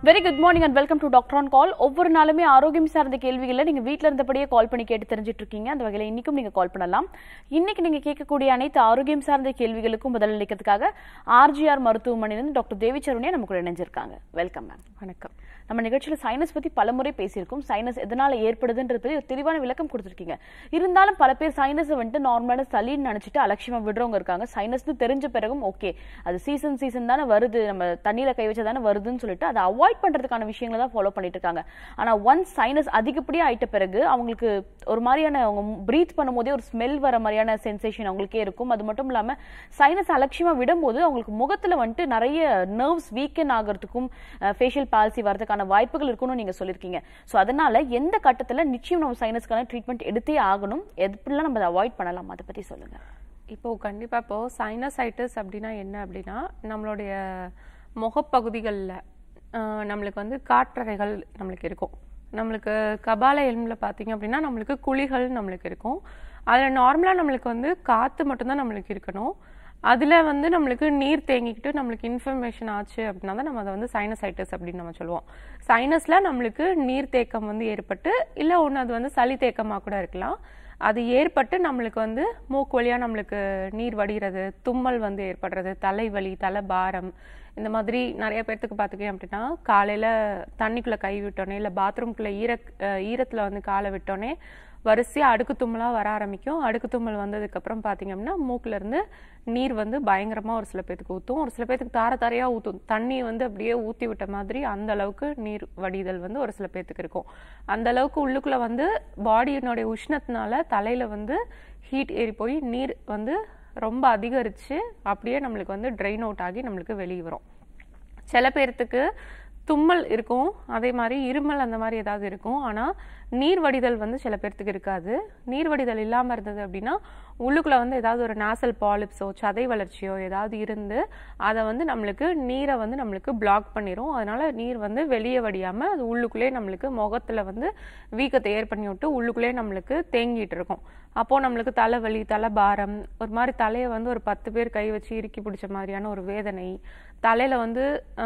Very good morning and welcome to doctor on call ஒவ்வொரு நாளுமே ஆரோக்கியம் சார்ந்த கேள்விகளை நீங்க வீட்ல இருந்தபடியே கால் பண்ணி கேட்டு தெரிஞ்சிட்டு இருக்கீங்க அந்த வகையில இன்னைக்கும் நீங்க கால் பண்ணலாம் இன்னைக்கு நீங்க கேட்கக்கூடிய அனைத்து ஆரோக்கியம் சார்ந்த கேள்விகளுக்கும் பதில் அளிக்கிறதுக்காக ஆர்ஜிஆர் மருத்துவமனையிலிருந்து டாக்டர் தேவி சரவணியா நமக்கு கூட இணைஞ்சிருக்காங்க வெல்கம் மேம் வணக்கம் நம்ம நிகழ்ச்சியில சைனஸ் பத்தி பலமுறை பேசியிருக்கோம் சைனஸ் எதனால ஏற்படுதுன்றது பத்தி ஒரு தெளிவான விளக்கம் கொடுத்துருக்கீங்க இருந்தாலும் பல பேர் சைனஸை வந்துட்டு நார்மலான சளின்னு நினைச்சிட்டு அலட்சியமா விடுறவங்க இருக்காங்க சைனஸ்னு தெரிஞ்ச பிறகும் ஓகே அது சீசன் சீசன் தானே வருது நம்ம தண்ணியில கை வச்சா தானே வருதுன்னு சொல்லிட்டு அதை அவாய்ட் பண்றதுக்கான விஷயங்களை தான் ஃபாலோ பண்ணிட்டு இருக்காங்க ஆனா ஒன்ஸ் சைனஸ் அதிகப்படியா ஆயிட்ட பிறகு அவங்களுக்கு ஒரு மாதிரியான அவங்க பிரீத் பண்ணும்போதே ஒரு ஸ்மெல் வர மாதிரியான சென்சேஷன் அவங்களுக்கே இருக்கும் அது மட்டும் இல்லாம சைனஸ் அலட்சியமா விடும்போது அவங்களுக்கு முகத்துல வந்துட்டு நிறைய நர்வ்ஸ் வீக்கன் ஆகிறதுக்கும் ஃபேஷியல் பால்சி வரதுக்கான வாய்ப்புகள் இருக்கும்னு நீங்க சொல்லியிருக்கீங்க ஸோ அதனால எந்த கட்டத்துல நிச்சயம் நம்ம சைனஸ்க்கான ட்ரீட்மெண்ட் எடுத்தே ஆகணும் எப்படிலாம் நம்ம அதை அவாய்ட் பண்ணலாம் அதை பத்தி சொல்லுங்க இப்போ கண்டிப்பா இப்போ சைனசைட்டிஸ் அப்படின்னா என்ன அப்படின்னா நம்மளுடைய முகப்பகுதிகளில் நம்மளுக்கு வந்து காற்றறைகள் நம்மளுக்கு இருக்கும் நம்மளுக்கு கபால எலும்பில் பார்த்தீங்க அப்படின்னா நம்மளுக்கு குழிகள் நம்மளுக்கு இருக்கும் அதில் நார்மலாக நம்மளுக்கு வந்து காற்று மட்டும்தான் நம்மளுக்கு இருக்கணும் அதில் வந்து நம்மளுக்கு நீர் தேங்கிக்கிட்டு நம்மளுக்கு இன்ஃபர்மேஷன் ஆச்சு அப்படின்னா தான் நம்ம அதை வந்து சைனசைட்டிஸ் அப்படின்னு நம்ம சொல்லுவோம் சைனஸில் நம்மளுக்கு நீர் தேக்கம் வந்து ஏற்பட்டு இல்லை ஒன்று அது வந்து சளி தேக்கமாக கூட இருக்கலாம் அது ஏற்பட்டு நம்மளுக்கு வந்து மூக்கு வழியாக நம்மளுக்கு நீர் வடிகிறது தும்மல் வந்து ஏற்படுறது தலைவலி தலை பாரம் இந்த மாதிரி நிறைய பேர்த்துக்கு பார்த்துக்கேன் அப்படின்னா காலையில் தண்ணிக்குள்ளே கை விட்டோன்னே இல்லை பாத்ரூம்குள்ளே ஈர ஈரத்தில் வந்து காலை விட்டோன்னே வரிசையாக அடுக்கு தும்மலாக வர ஆரம்பிக்கும் அடுக்கு தும்மல் வந்ததுக்கப்புறம் பார்த்தீங்க அப்படின்னா மூக்குல இருந்து நீர் வந்து பயங்கரமாக ஒரு சில பேத்துக்கு ஊற்றும் ஒரு சில பேத்துக்கு தார தாரையாக ஊற்றும் தண்ணி வந்து அப்படியே ஊற்றி விட்ட மாதிரி அந்த அளவுக்கு நீர் வடிதல் வந்து ஒரு சில பேத்துக்கு இருக்கும் அந்த அளவுக்கு உள்ளுக்குள்ளே வந்து பாடியினுடைய உஷ்ணத்தினால தலையில் வந்து ஹீட் ஏறி போய் நீர் வந்து ரொம்ப அதிகரித்து அப்படியே நம்மளுக்கு வந்து ட்ரைன் அவுட் ஆகி நம்மளுக்கு வெளியே வரும் சில பேர்த்துக்கு தும்மல் இருக்கும் அதே மாதிரி இருமல் அந்த மாதிரி ஏதாவது இருக்கும் ஆனால் நீர் வடிதல் வந்து சில பேர்த்துக்கு இருக்காது நீர் வடிதல் இல்லாமல் இருந்தது அப்படின்னா உள்ளுக்குள்ளே வந்து ஏதாவது ஒரு நாசல் பாலிப்ஸோ சதை வளர்ச்சியோ ஏதாவது இருந்து அதை வந்து நம்மளுக்கு நீரை வந்து நம்மளுக்கு பிளாக் பண்ணிடும் அதனால நீர் வந்து வெளியே வடியாமல் அது உள்ளுக்குள்ளே நம்மளுக்கு முகத்தில் வந்து வீக்கத்தை ஏர் பண்ணி விட்டு உள்ளுக்குள்ளே நம்மளுக்கு தேங்கிட்டு இருக்கும் அப்போது நம்மளுக்கு தலைவலி தலை பாரம் ஒரு மாதிரி தலையை வந்து ஒரு பத்து பேர் கை வச்சு இறுக்கி பிடிச்ச மாதிரியான ஒரு வேதனை தலையில் வந்து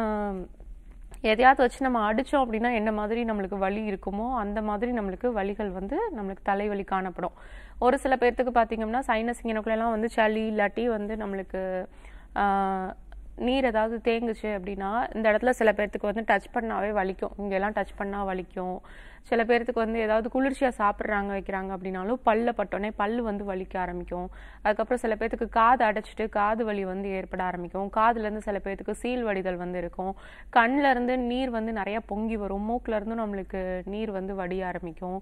எதையாவது வச்சு நம்ம அடித்தோம் அப்படின்னா என்ன மாதிரி நம்மளுக்கு வலி இருக்குமோ அந்த மாதிரி நம்மளுக்கு வலிகள் வந்து நம்மளுக்கு தலைவலி காணப்படும் ஒரு சில பேர்த்துக்கு பார்த்தீங்கன்னா சைனஸ் இங்கனக்குள்ளெல்லாம் வந்து சளி இல்லாட்டி வந்து நம்மளுக்கு நீர் ஏதாவது தேங்குச்சு அப்படின்னா இந்த இடத்துல சில பேர்த்துக்கு வந்து டச் பண்ணாவே வலிக்கும் இங்கெல்லாம் டச் பண்ணால் வலிக்கும் சில பேர்த்துக்கு வந்து ஏதாவது குளிர்ச்சியாக சாப்பிட்றாங்க வைக்கிறாங்க அப்படின்னாலும் பல்ல பட்டோன்னே பல்லு வந்து வலிக்க ஆரம்பிக்கும் அதுக்கப்புறம் சில பேர்த்துக்கு காது அடைச்சிட்டு காது வலி வந்து ஏற்பட ஆரம்பிக்கும் காதுலேருந்து சில பேர்த்துக்கு சீல் வடிதல் வந்து இருக்கும் கண்ணில் இருந்து நீர் வந்து நிறைய பொங்கி வரும் மூக்குல இருந்து நம்மளுக்கு நீர் வந்து வடிய ஆரம்பிக்கும்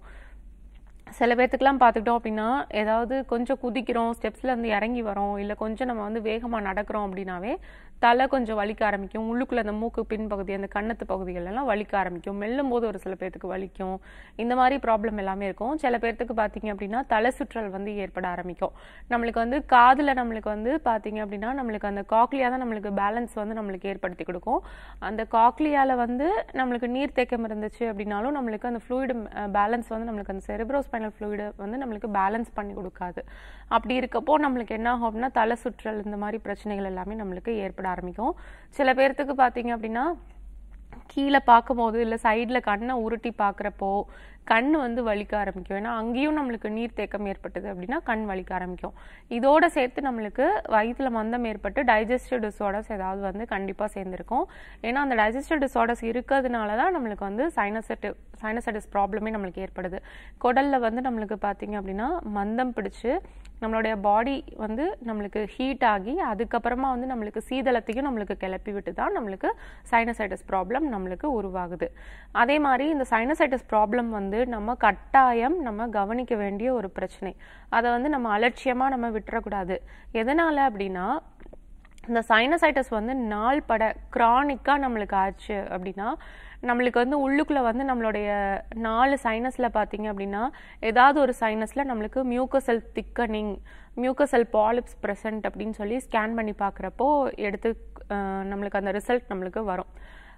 சில பேர்த்துக்கெல்லாம் பார்த்துக்கிட்டோம் அப்படின்னா ஏதாவது கொஞ்சம் குதிக்கிறோம் ஸ்டெப்ஸ்ல இருந்து இறங்கி வரோம் இல்லை கொஞ்சம் நம்ம வந்து வேகமாக நடக்கிறோம் அப்படின்னாவே தலை கொஞ்சம் வலிக்க ஆரம்பிக்கும் உள்ளுக்குள்ள அந்த மூக்கு பின்பகுதி அந்த கண்ணத்து பகுதிகள் எல்லாம் வலிக்க ஆரம்பிக்கும் மெல்லும் போது ஒரு சில பேர்த்துக்கு வலிக்கும் இந்த மாதிரி ப்ராப்ளம் எல்லாமே இருக்கும் சில பேர்த்துக்கு பார்த்தீங்க அப்படின்னா தலை சுற்றல் வந்து ஏற்பட ஆரம்பிக்கும் நம்மளுக்கு வந்து காதில் நம்மளுக்கு வந்து பார்த்தீங்க அப்படின்னா நம்மளுக்கு அந்த காக்லியா தான் நம்மளுக்கு பேலன்ஸ் வந்து நம்மளுக்கு ஏற்படுத்தி கொடுக்கும் அந்த காக்லியால வந்து நம்மளுக்கு நீர் தேக்கம் இருந்துச்சு அப்படின்னாலும் நம்மளுக்கு அந்த ஃப்ளூயிடு பேலன்ஸ் வந்து நம்மளுக்கு அந்த செரிப்ரோஸ்பைனல் ஃப்ளூயிடு வந்து நம்மளுக்கு பேலன்ஸ் பண்ணி கொடுக்காது அப்படி இருக்கப்போ நம்மளுக்கு என்ன ஆகும் அப்படின்னா தலை சுற்றல் இந்த மாதிரி பிரச்சனைகள் எல்லாமே நம்மளுக்கு ஏற்பட ஆரம்பிக்கும் சில பேர்த்துக்கு பார்த்தீங்க அப்படின்னா கீழே பார்க்கும்போது இல்லை சைடில் கண்ணை உருட்டி பார்க்குறப்போ கண் வந்து வலிக்க ஆரம்பிக்கும் ஏன்னா அங்கேயும் நம்மளுக்கு நீர் தேக்கம் ஏற்பட்டது அப்படின்னா கண் வலிக்க ஆரம்பிக்கும் இதோட சேர்த்து நம்மளுக்கு வயிற்றுல மந்தம் ஏற்பட்டு டைஜஸ்டிவ் டிஸார்டர்ஸ் ஏதாவது வந்து கண்டிப்பாக சேர்ந்துருக்கும் ஏன்னா அந்த டைஜஸ்டிவ் டிஸார்டர்ஸ் இருக்கிறதுனால தான் நம்மளுக்கு வந்து சைனசைட்டு சைனசைட்டிஸ் ப்ராப்ளமே நம்மளுக்கு ஏற்படுது குடலில் வந்து நம்மளுக்கு பார்த்தீங்க அப்படின்னா மந்தம் பிடிச்சு நம்மளுடைய பாடி வந்து நம்மளுக்கு ஹீட் ஆகி அதுக்கப்புறமா வந்து நம்மளுக்கு சீதளத்தையும் நம்மளுக்கு கிளப்பி விட்டு தான் நம்மளுக்கு சைனசைட்டிஸ் ப்ராப்ளம் நம்மளுக்கு உருவாகுது அதே மாதிரி இந்த சைனசைட்டிஸ் ப்ராப்ளம் வந்து நம்ம கட்டாயம் நம்ம கவனிக்க வேண்டிய ஒரு பிரச்சனை அதை வந்து நம்ம அலட்சியமாக நம்ம விட்டுறக்கூடாது எதனால அப்படின்னா இந்த சைனசைட்டிஸ் வந்து நாள் பட க்ரானிக்காக நம்மளுக்கு ஆச்சு அப்படின்னா நம்மளுக்கு வந்து உள்ளுக்குள்ளே வந்து நம்மளுடைய நாலு சைனஸில் பார்த்தீங்க அப்படின்னா ஏதாவது ஒரு சைனஸில் நம்மளுக்கு mucosal thickening mucosal polyps present அப்படின்னு சொல்லி ஸ்கேன் பண்ணி பார்க்குறப்போ எடுத்து நம்மளுக்கு அந்த ரிசல்ட் நம்மளுக்கு வரும்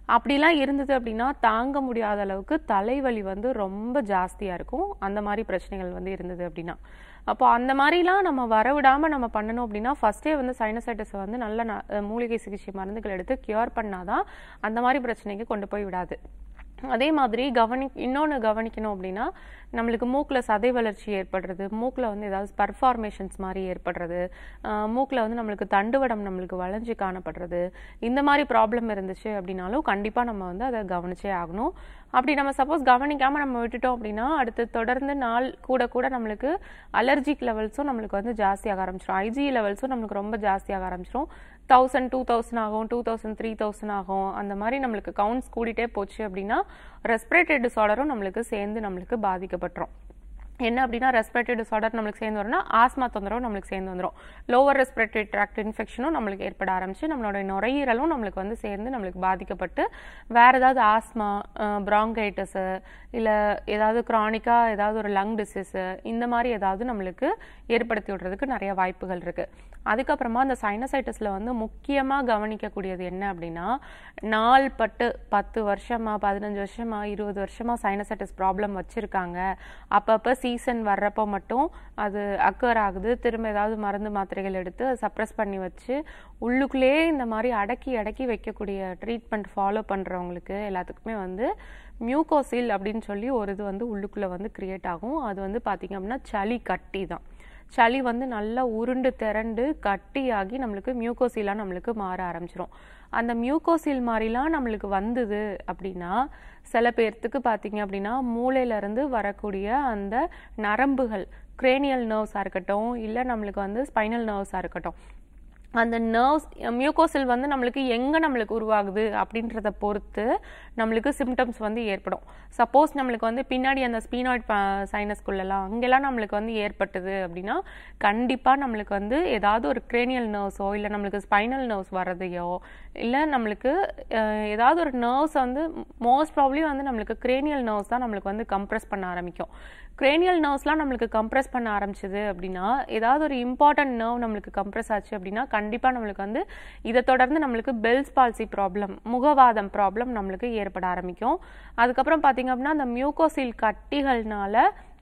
அப்படிலாம் இருந்தது அப்படின்னா தாங்க முடியாத அளவுக்கு தலைவலி வந்து ரொம்ப ஜாஸ்தியாக இருக்கும் அந்த மாதிரி பிரச்சனைகள் வந்து இருந்தது அப்படின்னா அப்போ அந்த மாதிரிலாம் நம்ம வரவிடாம நம்ம பண்ணணும் அப்படின்னா ஃபர்ஸ்டே வந்து சைனசைட்டிஸை வந்து நல்ல ந- அஹ் மூலிகை சிகிச்சை மருந்துகள் எடுத்து கியூர் பண்ணாதான் அந்த மாதிரி பிரச்சனைக்கு கொண்டு போய் விடாது அதே மாதிரி கவனி இன்னொன்று கவனிக்கணும் அப்படின்னா நம்மளுக்கு மூக்கில் சதை வளர்ச்சி ஏற்படுறது மூக்கில் வந்து ஏதாவது பர்ஃபார்மேஷன்ஸ் மாதிரி ஏற்படுறது மூக்கில் வந்து நம்மளுக்கு தண்டுவடம் நம்மளுக்கு வளைஞ்சு காணப்படுறது இந்த மாதிரி ப்ராப்ளம் இருந்துச்சு அப்படின்னாலும் கண்டிப்பாக நம்ம வந்து அதை கவனிச்சே ஆகணும் அப்படி நம்ம சப்போஸ் கவனிக்காமல் நம்ம விட்டுட்டோம் அப்படின்னா அடுத்து தொடர்ந்து நாள் கூட கூட நம்மளுக்கு அலர்ஜிக் லெவல்ஸும் நம்மளுக்கு வந்து ஜாஸ்தியாக ஆரம்பிச்சிடும் ஐஜி லெவல்ஸும் நம்மளுக்கு ரொம்ப ஜாஸ்தியாக ஆரம்பிச்சிடும் தௌசண்ட் டூ தௌசண்ட் ஆகும் டூ தௌசண்ட் த்ரீ தௌசண்ட் ஆகும் அந்த மாதிரி நம்மளுக்கு கவுண்ட்ஸ் கூடிட்டே போச்சு அப்படின்னா ரெஸ்பிரேட்டரி டிசார்டரும் நம்மளுக்கு சேர்ந்து நம்மளுக்கு பாதிக்கப்பட்டுரும் என்ன அப்படின்னா ரெஸ்பிரேட்டரி டிசார்டர் நம்மளுக்கு சேர்ந்து வரும்னா ஆஸ்மா தொந்தரவு நம்மளுக்கு சேர்ந்து வந்துடும் லோவர் ரெஸ்பிரேட்டரி ட்ராக்ட் இன்ஃபெக்ஷனும் நம்மளுக்கு ஏற்பட ஆரம்பிச்சு நம்மளோட நுரையீரலும் நம்மளுக்கு வந்து சேர்ந்து நம்மளுக்கு பாதிக்கப்பட்டு வேற ஏதாவது ஆஸ்மா ப்ராங்கைட்டிஸ் இல்லை ஏதாவது க்ரானிக்காக ஏதாவது ஒரு லங் டிசீஸ் இந்த மாதிரி ஏதாவது நம்மளுக்கு ஏற்படுத்தி விடுறதுக்கு நிறைய வாய்ப்புகள் இருக்கு அதுக்கப்புறமா அந்த சைனசைட்டிஸ்ல வந்து முக்கியமா கவனிக்கக்கூடியது என்ன அப்படின்னா நாள் பட்டு பத்து வருஷமா பதினஞ்சு வருஷமா இருபது வருஷமா சைனசைட்டிஸ் ப்ராப்ளம் வச்சிருக்காங்க அப்பப்ப சீசன் வர்றப்போ மட்டும் அது அக்கர் ஆகுது திரும்ப ஏதாவது மருந்து மாத்திரைகள் எடுத்து சப்ரஸ் பண்ணி வச்சு உள்ளுக்குள்ளேயே இந்த மாதிரி அடக்கி அடக்கி வைக்கக்கூடிய ட்ரீட்மெண்ட் ஃபாலோ பண்றவங்களுக்கு எல்லாத்துக்குமே வந்து மியூகோசில் அப்படின்னு சொல்லி ஒரு இது வந்து உள்ளுக்குள்ள வந்து கிரியேட் ஆகும் அது வந்து பாத்தீங்க அப்படின்னா சளி கட்டி தான் சளி வந்து நல்லா உருண்டு திரண்டு கட்டியாகி நம்மளுக்கு மியூகோசிலாக நம்மளுக்கு மாற ஆரம்பிச்சிரும் அந்த மியூகோசில் மாதிரிலாம் நம்மளுக்கு வந்தது அப்படின்னா சில பேர்த்துக்கு பார்த்தீங்க அப்படின்னா மூளையில இருந்து வரக்கூடிய அந்த நரம்புகள் கிரேனியல் நர்வ்ஸாக இருக்கட்டும் இல்லை நம்மளுக்கு வந்து ஸ்பைனல் நர்வ்ஸாக இருக்கட்டும் அந்த நர்வ்ஸ் மியூகோசில் வந்து நம்மளுக்கு எங்கே நம்மளுக்கு உருவாகுது அப்படின்றத பொறுத்து நம்மளுக்கு சிம்டம்ஸ் வந்து ஏற்படும் சப்போஸ் நம்மளுக்கு வந்து பின்னாடி அந்த ஸ்பீனாய்ட் சைனஸ்குள்ளெல்லாம் அங்கெல்லாம் நம்மளுக்கு வந்து ஏற்பட்டது அப்படின்னா கண்டிப்பாக நம்மளுக்கு வந்து ஏதாவது ஒரு கிரேனியல் நர்வ்ஸோ இல்லை நம்மளுக்கு ஸ்பைனல் நர்வ்ஸ் வர்றதையோ இல்லை நம்மளுக்கு அஹ், ஏதாவது ஒரு நர்வ்ஸ் வந்து மோஸ்ட் ப்ராப்ளி வந்து நம்மளுக்கு கிரேனியல் நர்வ்ஸ் தான் நம்மளுக்கு வந்து கம்ப்ரெஸ் பண்ண ஆரம்பிக்கும் கிரேனியல் நர்வ்ஸ்லாம் நம்மளுக்கு கம்ப்ரெஸ் பண்ண ஆரம்பிச்சது அப்படின்னா ஏதாவது ஒரு இம்பார்ட்டன்ட் நர்வ் நம்மளுக்கு கம்ப்ரெஸ் ஆச்சு அப்படின்னா கண்டிப்பா நம்மளுக்கு வந்து இதை தொடர்ந்து நம்மளுக்கு பெல்ஸ் பால்சி ப்ராப்ளம் முகவாதம் ப்ராப்ளம் நம்மளுக்கு ஏற்பட ஆரம்பிக்கும் அதுக்கப்புறம் பாத்தீங்க அப்படின்னா அந்த மியூகோசில் கட்டிகள்னால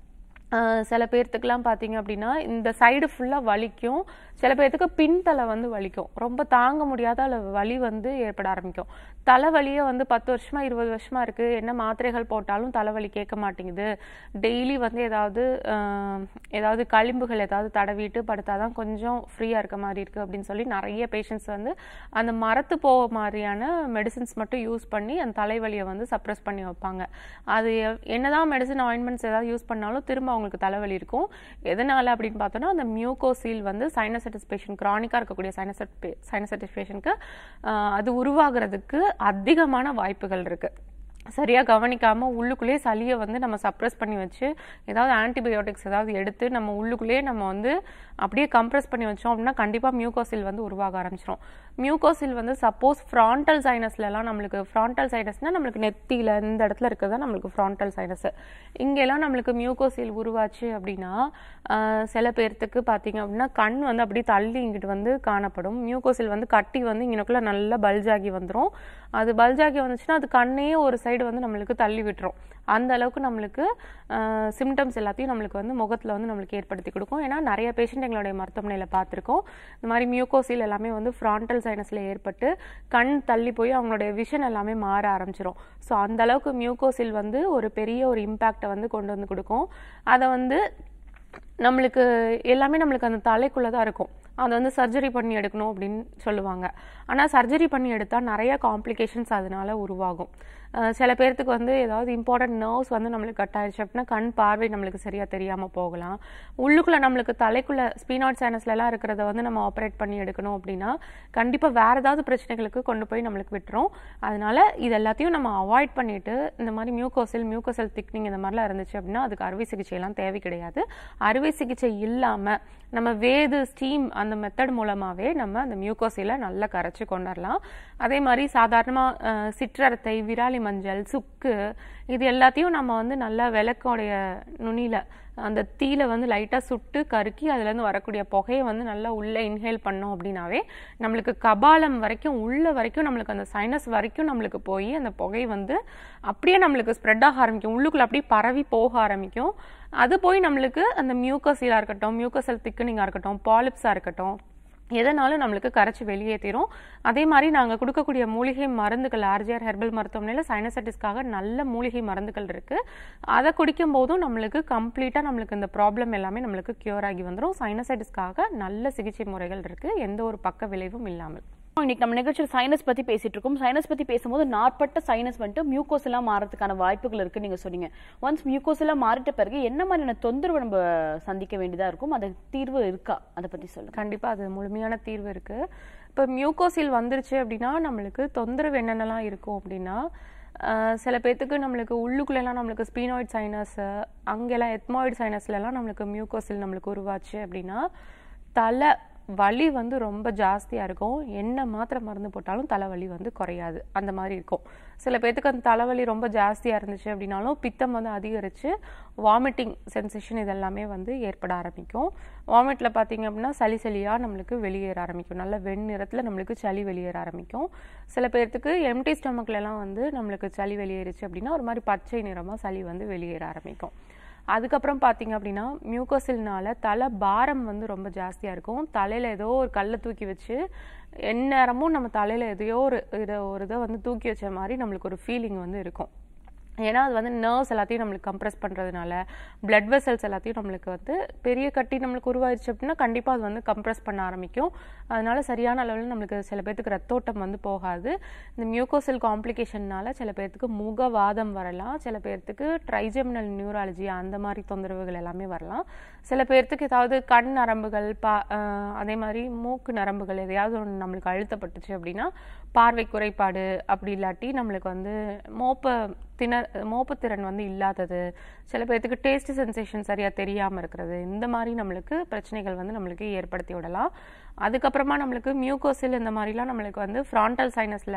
ஆஹ் சில பேர்த்துக்குலாம் பார்த்தீங்க அப்படின்னா இந்த சைடு ஃபுல்லாக வலிக்கும் சில பேர்த்துக்கு பின்தலை வந்து வலிக்கும் ரொம்ப தாங்க முடியாத அளவு வலி வந்து ஏற்பட ஆரம்பிக்கும் தலைவலியே வந்து பத்து வருஷமா இருபது வருஷமா இருக்கு என்ன மாத்திரைகள் போட்டாலும் தலைவலி கேட்க மாட்டேங்குது டெய்லி வந்து ஏதாவது ஆஹ் ஏதாவது களிம்புகள் ஏதாவது தடவிட்டு படுத்தாதான் கொஞ்சம் ஃப்ரீயா இருக்க மாதிரி இருக்கு அப்படின்னு சொல்லி நிறைய பேஷண்ட்ஸ் வந்து அந்த மரத்து போக மாதிரியான மெடிசின்ஸ் மட்டும் யூஸ் பண்ணி அந்த தலைவலியை வந்து சப்ரஸ் பண்ணி வைப்பாங்க அது எவ்- என்னதான் மெடிசன் ஆயின்மெண்ட்ஸ் ஏதாவது யூஸ் பண்ணாலும் திரும்ப அவங்களுக்கு தலைவலி இருக்கும் எதனால அப்படின்னு பார்த்தோம்னா அந்த மியூகோசீல் வந்து சைனசைட்டிஸ் பேஷண்ட் கிரானிக்காக இருக்கக்கூடிய சைனசைட் சைனசைட்டிஸ் பேஷண்ட்க்கு அது உருவாகிறதுக்கு அதிகமான வாய்ப்புகள் இருக்கு சரியா கவனிக்காம உள்ளுக்குள்ளேயே சளியை வந்து நம்ம சப்ரஸ் பண்ணி வச்சு ஏதாவது ஆன்டிபயோட்டிக்ஸ் ஏதாவது எடுத்து நம்ம உள்ளுக்குள்ளேயே நம்ம வந்து அப்படியே கம்ப்ரஸ் பண்ணி வச்சோம் அப்படின்னா கண்டிப்பா மியூகோசில் வந்து உருவாக ஆரம்பிச்சிடும் மியூகோசில் வந்து சப்போஸ் ஃப்ரான்டல் சைனஸ்ல எல்லாம் நம்மளுக்கு ஃப்ரான்டல் சைனஸ்னா நம்மளுக்கு நெத்தியில இந்த இடத்துல இருக்கிறது தான் நம்மளுக்கு ஃப்ரான்டல் சைனஸ் இங்கெல்லாம் நம்மளுக்கு மியூகோசில் உருவாச்சு அப்படின்னா ஆஹ், சில பேர்த்துக்கு பாத்தீங்க அப்படின்னா கண் வந்து அப்படியே தள்ளி இங்கிட்டு வந்து காணப்படும் மியூகோசில் வந்து கட்டி வந்து இங்கனக்குள்ள நல்லா பல்ஜாகி வந்துரும் அது பல்ஜாகி வந்துச்சுன்னா அது கண்ணையே ஒரு சைடு வந்து நம்மளுக்கு தள்ளி விட்டுரும் அந்த அளவுக்கு நம்மளுக்கு சிம்டம்ஸ் எல்லாத்தையும் நம்மளுக்கு வந்து முகத்துல வந்து நம்மளுக்கு ஏற்படுத்தி கொடுக்கும் ஏன்னா நிறைய பேஷண்ட் எங்களுடைய மருத்துவமனையில பார்த்திருக்கோம் இந்த மாதிரி மியூகோசில் எல்லாமே வந்து ஃப்ரான்டல் சைனஸ்ல ஏற்பட்டு கண் தள்ளி போய் அவங்களுடைய விஷன் எல்லாமே மாற ஆரம்பிச்சிரும் ஸோ அந்த அளவுக்கு மியூகோசில் வந்து ஒரு பெரிய ஒரு இம்பாக்டை வந்து கொண்டு வந்து கொடுக்கும் அதை வந்து நம்மளுக்கு எல்லாமே நம்மளுக்கு அந்த தலைக்குள்ள தான் இருக்கும் அதை வந்து சர்ஜரி பண்ணி எடுக்கணும் அப்படின்னு சொல்லுவாங்க ஆனால் சர்ஜரி பண்ணி எடுத்தால் நிறைய காம்ப்ளிகேஷன்ஸ் அதனால உருவாகும் அஹ் சில பேர்த்துக்கு வந்து ஏதாவது இம்பார்ட்டன்ட் நர்வ்ஸ் வந்து நம்மளுக்கு கட் ஆயிடுச்சு அப்படின்னா கண் பார்வை நம்மளுக்கு சரியா தெரியாம போகலாம் உள்ளுக்குள்ள நம்மளுக்கு தலைக்குள்ள ஸ்பீனாட் சைனஸ்ல எல்லாம் இருக்கிறத வந்து நம்ம ஆப்ரேட் பண்ணி எடுக்கணும் அப்படின்னா கண்டிப்பா வேற ஏதாவது பிரச்சனைகளுக்கு கொண்டு போய் நம்மளுக்கு விட்டுரும் அதனால இது எல்லாத்தையும் நம்ம அவாய்ட் பண்ணிட்டு இந்த மாதிரி மியூகோசெல் மியூகோசெல் திக்னிங் இந்த மாதிரிலாம் இருந்துச்சு அப்படின்னா அதுக்கு அறுவை சிகிச்சை எல்லாம் தேவை கிடையாது அறுவை சிகிச்சை இல்லாம நம்ம வேது ஸ்டீம் அந்த மெத்தட் மூலமாவே நம்ம அந்த மியூகோசில நல்லா கரைச்சு கொண்டுடலாம் அதே மாதிரி சாதாரணமா அஹ், சிற்றரத்தை விராலி மஞ்சள் சுக்கு இது எல்லாத்தையும் நம்ம வந்து நல்லா விளக்கோடைய நுனியில அந்த தீயில வந்து லைட்டாக சுட்டு கருக்கி அதுலேருந்து வரக்கூடிய புகையை வந்து நல்லா உள்ளே இன்ஹேல் பண்ணோம் அப்படின்னாவே நம்மளுக்கு கபாலம் வரைக்கும் உள்ள வரைக்கும் நம்மளுக்கு அந்த சைனஸ் வரைக்கும் நம்மளுக்கு போய் அந்த புகை வந்து அப்படியே நம்மளுக்கு ஸ்ப்ரெட் ஆக ஆரம்பிக்கும் உள்ளுக்குள்ள அப்படியே பரவி போக ஆரம்பிக்கும் அது போய் நம்மளுக்கு அந்த மியூக்கசீலாக இருக்கட்டும் மியூக்கசல் திக்கனிங்காக இருக்கட்டும் பாலிப்ஸாக இருக்கட்டும் எதனாலும் நம்மளுக்கு கரைச்சி வெளியேற்றிரும் அதே மாதிரி நாங்கள் கொடுக்கக்கூடிய மூலிகை மருந்துகள் ஆர்ஜிஆர் ஹெர்பல் மருத்துவமனையில் சைனசைட்டிஸ்க்காக நல்ல மூலிகை மருந்துகள் இருக்குது அதை குடிக்கும் போதும் நம்மளுக்கு கம்ப்ளீட்டாக நம்மளுக்கு இந்த ப்ராப்ளம் எல்லாமே நம்மளுக்கு க்யூர் ஆகி வந்துடும் சைனசைட்டிஸ்க்காக நல்ல சிகிச்சை முறைகள் இருக்குது எந்த ஒரு பக்க விளைவும் இல்லாமல் இன்னைக்கு நம்ம நிகழ்ச்சியில் சைனஸ் பத்தி பேசிட்டு இருக்கோம் சைனஸ் பத்தி பேசும்போது நாட்பட்ட சைனஸ் வந்துட்டு மியூக்கோஸ் எல்லாம் மாறதுக்கான வாய்ப்புகள் இருக்கு நீங்க சொன்னீங்க ஒன்ஸ் மியூக்கோஸ் எல்லாம் மாறிட்ட பிறகு என்ன மாதிரியான தொந்தரவு நம்ம சந்திக்க வேண்டியதா இருக்கும் அது தீர்வு இருக்கா அதை பத்தி சொல்லுங்க கண்டிப்பா அது முழுமையான தீர்வு இருக்கு இப்போ மியூக்கோசில் வந்துருச்சு அப்படின்னா நம்மளுக்கு தொந்தரவு என்னென்னலாம் இருக்கும் அப்படின்னா ஆஹ் சில பேர்த்துக்கு நம்மளுக்கு உள்ளுக்குள்ளெல்லாம் நம்மளுக்கு ஸ்பீனாய்ட் சைனஸ் அங்கெல்லாம் எத்மாய்டு சைனஸ்லலாம் நம்மளுக்கு மியூக்கோசில் நம்மளுக்கு உருவாச்சு அப்படின்னா தலை வலி வந்து ரொம்ப ஜாஸ்தியாக இருக்கும் என்ன மாத்திரை மருந்து போட்டாலும் தலைவலி வந்து குறையாது அந்த மாதிரி இருக்கும் சில பேர்த்துக்கு அந்த தலைவலி ரொம்ப ஜாஸ்தியாக இருந்துச்சு அப்படின்னாலும் பித்தம் வந்து அதிகரித்து வாமிட்டிங் சென்சேஷன் இதெல்லாமே வந்து ஏற்பட ஆரம்பிக்கும் வாமிட்டில் பார்த்தீங்க அப்படின்னா சளி சளியாக நம்மளுக்கு வெளியேற ஆரம்பிக்கும் நல்ல வெண்ணிறத்தில் நம்மளுக்கு சளி வெளியேற ஆரம்பிக்கும் சில பேர்த்துக்கு எம்டி ஸ்டொமக்லலாம் வந்து நம்மளுக்கு சளி வெளியேறுச்சு அப்படின்னா ஒரு மாதிரி பச்சை நிறமாக சளி வந்து வெளியேற ஆரம்பிக்கும் அதுக்கப்புறம் பார்த்தீங்க அப்படின்னா மியூக்கோசில்னால தலை பாரம் வந்து ரொம்ப ஜாஸ்தியாக இருக்கும் தலையில் ஏதோ ஒரு கல்லை தூக்கி வச்சு எந்நேரமும் நம்ம தலையில் எதையோ ஒரு இதை ஒரு இதை வந்து தூக்கி வச்ச மாதிரி நம்மளுக்கு ஒரு ஃபீலிங் வந்து இருக்கும் ஏன்னா அது வந்து நர்வ்ஸ் எல்லாத்தையும் நம்மளுக்கு கம்ப்ரெஸ் பண்ணுறதுனால பிளட் வெசல்ஸ் எல்லாத்தையும் நம்மளுக்கு வந்து பெரிய கட்டி நம்மளுக்கு உருவாயிருச்சு அப்படின்னா கண்டிப்பாக அது வந்து கம்ப்ரெஸ் பண்ண ஆரம்பிக்கும் அதனால சரியான அளவில் நம்மளுக்கு சில பேர்த்துக்கு ரத்தோட்டம் வந்து போகாது இந்த மியூக்கோசெல் காம்ப்ளிகேஷன்னால சில பேர்த்துக்கு முகவாதம் வரலாம் சில பேர்த்துக்கு ட்ரைஜெமினல் நியூராலஜி அந்த மாதிரி தொந்தரவுகள் எல்லாமே வரலாம் சில பேர்த்துக்கு ஏதாவது கண் நரம்புகள் பா ஆஹ் அதே மாதிரி மூக்கு நரம்புகள் எதையாவது ஒன்று நம்மளுக்கு அழுத்தப்பட்டுச்சு அப்படின்னா பார்வை குறைபாடு அப்படி இல்லாட்டி நம்மளுக்கு வந்து மோப்ப திண மோப்பத்திறன் வந்து இல்லாதது சில பேர்த்துக்கு டேஸ்ட் சென்சேஷன் சரியாக தெரியாமல் இருக்கிறது இந்த மாதிரி நம்மளுக்கு பிரச்சனைகள் வந்து நம்மளுக்கு ஏற்படுத்தி விடலாம் அதுக்கப்புறமா நம்மளுக்கு மியூக்கோசில் இந்த மாதிரிலாம் நம்மளுக்கு வந்து ஃப்ராண்டல் சைனஸில்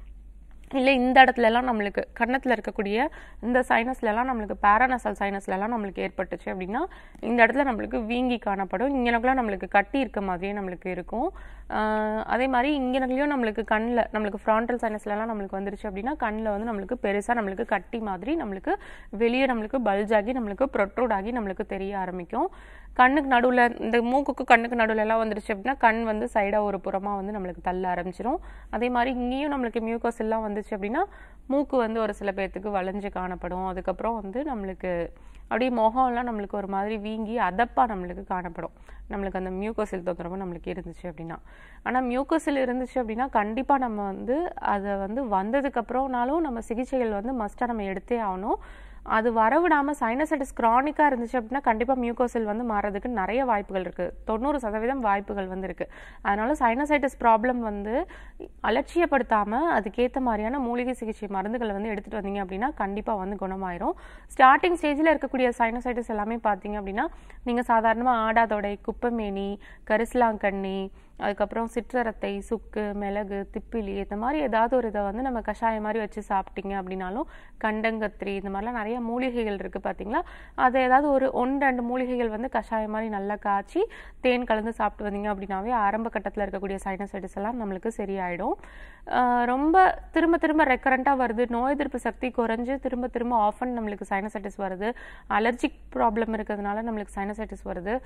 இல்லை இந்த இடத்துல எல்லாம் நம்மளுக்கு கன்னத்தில் இருக்கக்கூடிய இந்த சைனஸ்ல எல்லாம் நம்மளுக்கு பேரானசல் சைனஸ்ல எல்லாம் நம்மளுக்கு ஏற்பட்டுச்சு அப்படின்னா இந்த இடத்துல நம்மளுக்கு வீங்கி காணப்படும் இங்கனக்குலாம் நம்மளுக்கு கட்டி இருக்க மாதிரியே நம்மளுக்கு இருக்கும் ஆஹ் அதே மாதிரி இங்கனக்குலையும் நம்மளுக்கு கண்ணில் நம்மளுக்கு ஃப்ராண்டல் சைனஸ்லலாம் நம்மளுக்கு வந்துருச்சு அப்படின்னா கண்ணில் வந்து நம்மளுக்கு பெருசாக நம்மளுக்கு கட்டி மாதிரி நம்மளுக்கு வெளியே நம்மளுக்கு பல்ஜ் ஆகி நம்மளுக்கு ப்ரொட்ரூட் ஆகி நம்மளுக்கு தெரிய ஆரம்பிக்கும் கண்ணுக்கு நடுவில் இந்த மூக்குக்கு கண்ணுக்கு நடுவில் எல்லாம் வந்துருச்சு அப்படின்னா கண் வந்து சைடாக ஒரு புறமாக வந்து நம்மளுக்கு தள்ள ஆரம்பிச்சிரும் அதே மாதிரி இங்கேயும் நம்மளுக்கு மியூக்கோஸ் எல்லாம் வந்துச்சு அப்படின்னா மூக்கு வந்து ஒரு சில பேர்த்துக்கு வளைஞ்சு காணப்படும் அதுக்கப்புறம் வந்து நம்மளுக்கு அப்படியே முகம்லாம் நம்மளுக்கு ஒரு மாதிரி வீங்கி அதப்பாக நம்மளுக்கு காணப்படும் நம்மளுக்கு அந்த மியூக்கோசில் தொந்தரவு நம்மளுக்கு இருந்துச்சு அப்படின்னா ஆனால் மியூக்கோசில் இருந்துச்சு அப்படின்னா கண்டிப்பாக நம்ம வந்து அதை வந்து வந்ததுக்கப்புறம்னாலும் நம்ம சிகிச்சைகள் வந்து மஸ்ட்டாக நம்ம எடுத்தே ஆகணும் அது வரவிடாமல் சைனசைட்டிஸ் க்ரானிக்காக இருந்துச்சு அப்படின்னா கண்டிப்பாக மியூக்கோசில் வந்து மாறதுக்கு நிறைய வாய்ப்புகள் இருக்குது தொண்ணூறு சதவீதம் வாய்ப்புகள் வந்து இருக்குது அதனால சைனசைட்டிஸ் ப்ராப்ளம் வந்து அலட்சியப்படுத்தாமல் அதுக்கேற்ற மாதிரியான மூலிகை சிகிச்சை மருந்துகளை வந்து எடுத்துகிட்டு வந்தீங்க அப்படின்னா கண்டிப்பாக வந்து குணமாயிரும் ஸ்டார்டிங் ஸ்டேஜில் இருக்கக்கூடிய சைனசைட்டிஸ் எல்லாமே பார்த்தீங்க அப்படின்னா நீங்கள் சாதாரணமாக ஆடாதொடை குப்பைமேனி கரிசலாங்கண்ணி அதுக்கப்புறம் சிற்றரத்தை சுக்கு மிளகு திப்பிலி இந்த மாதிரி ஏதாவது ஒரு இதை வந்து நம்ம கஷாயம் மாதிரி வச்சு சாப்பிட்டீங்க அப்படின்னாலும் கண்டங்கத்திரி இந்த மாதிரிலாம் நிறைய மூலிகைகள் இருக்குது பார்த்தீங்களா அது ஏதாவது ஒரு ஒன்று ரெண்டு மூலிகைகள் வந்து கஷாயம் மாதிரி நல்லா காய்ச்சி தேன் கலந்து சாப்பிட்டு வந்தீங்க அப்படின்னாவே ஆரம்ப கட்டத்தில் இருக்கக்கூடிய சைனசைட்டிஸ் எல்லாம் நம்மளுக்கு சரியாயிடும் ஆஹ் ரொம்ப திரும்ப திரும்ப ரெக்கரண்ட்டாக வருது நோய் எதிர்ப்பு சக்தி குறைஞ்சு திரும்ப திரும்ப ஆஃபன் நம்மளுக்கு சைனசைட்டிஸ் வருது அலர்ஜிக் ப்ராப்ளம் இருக்கிறதுனால நம்மளுக்கு சைனசைட்டிஸ் வருது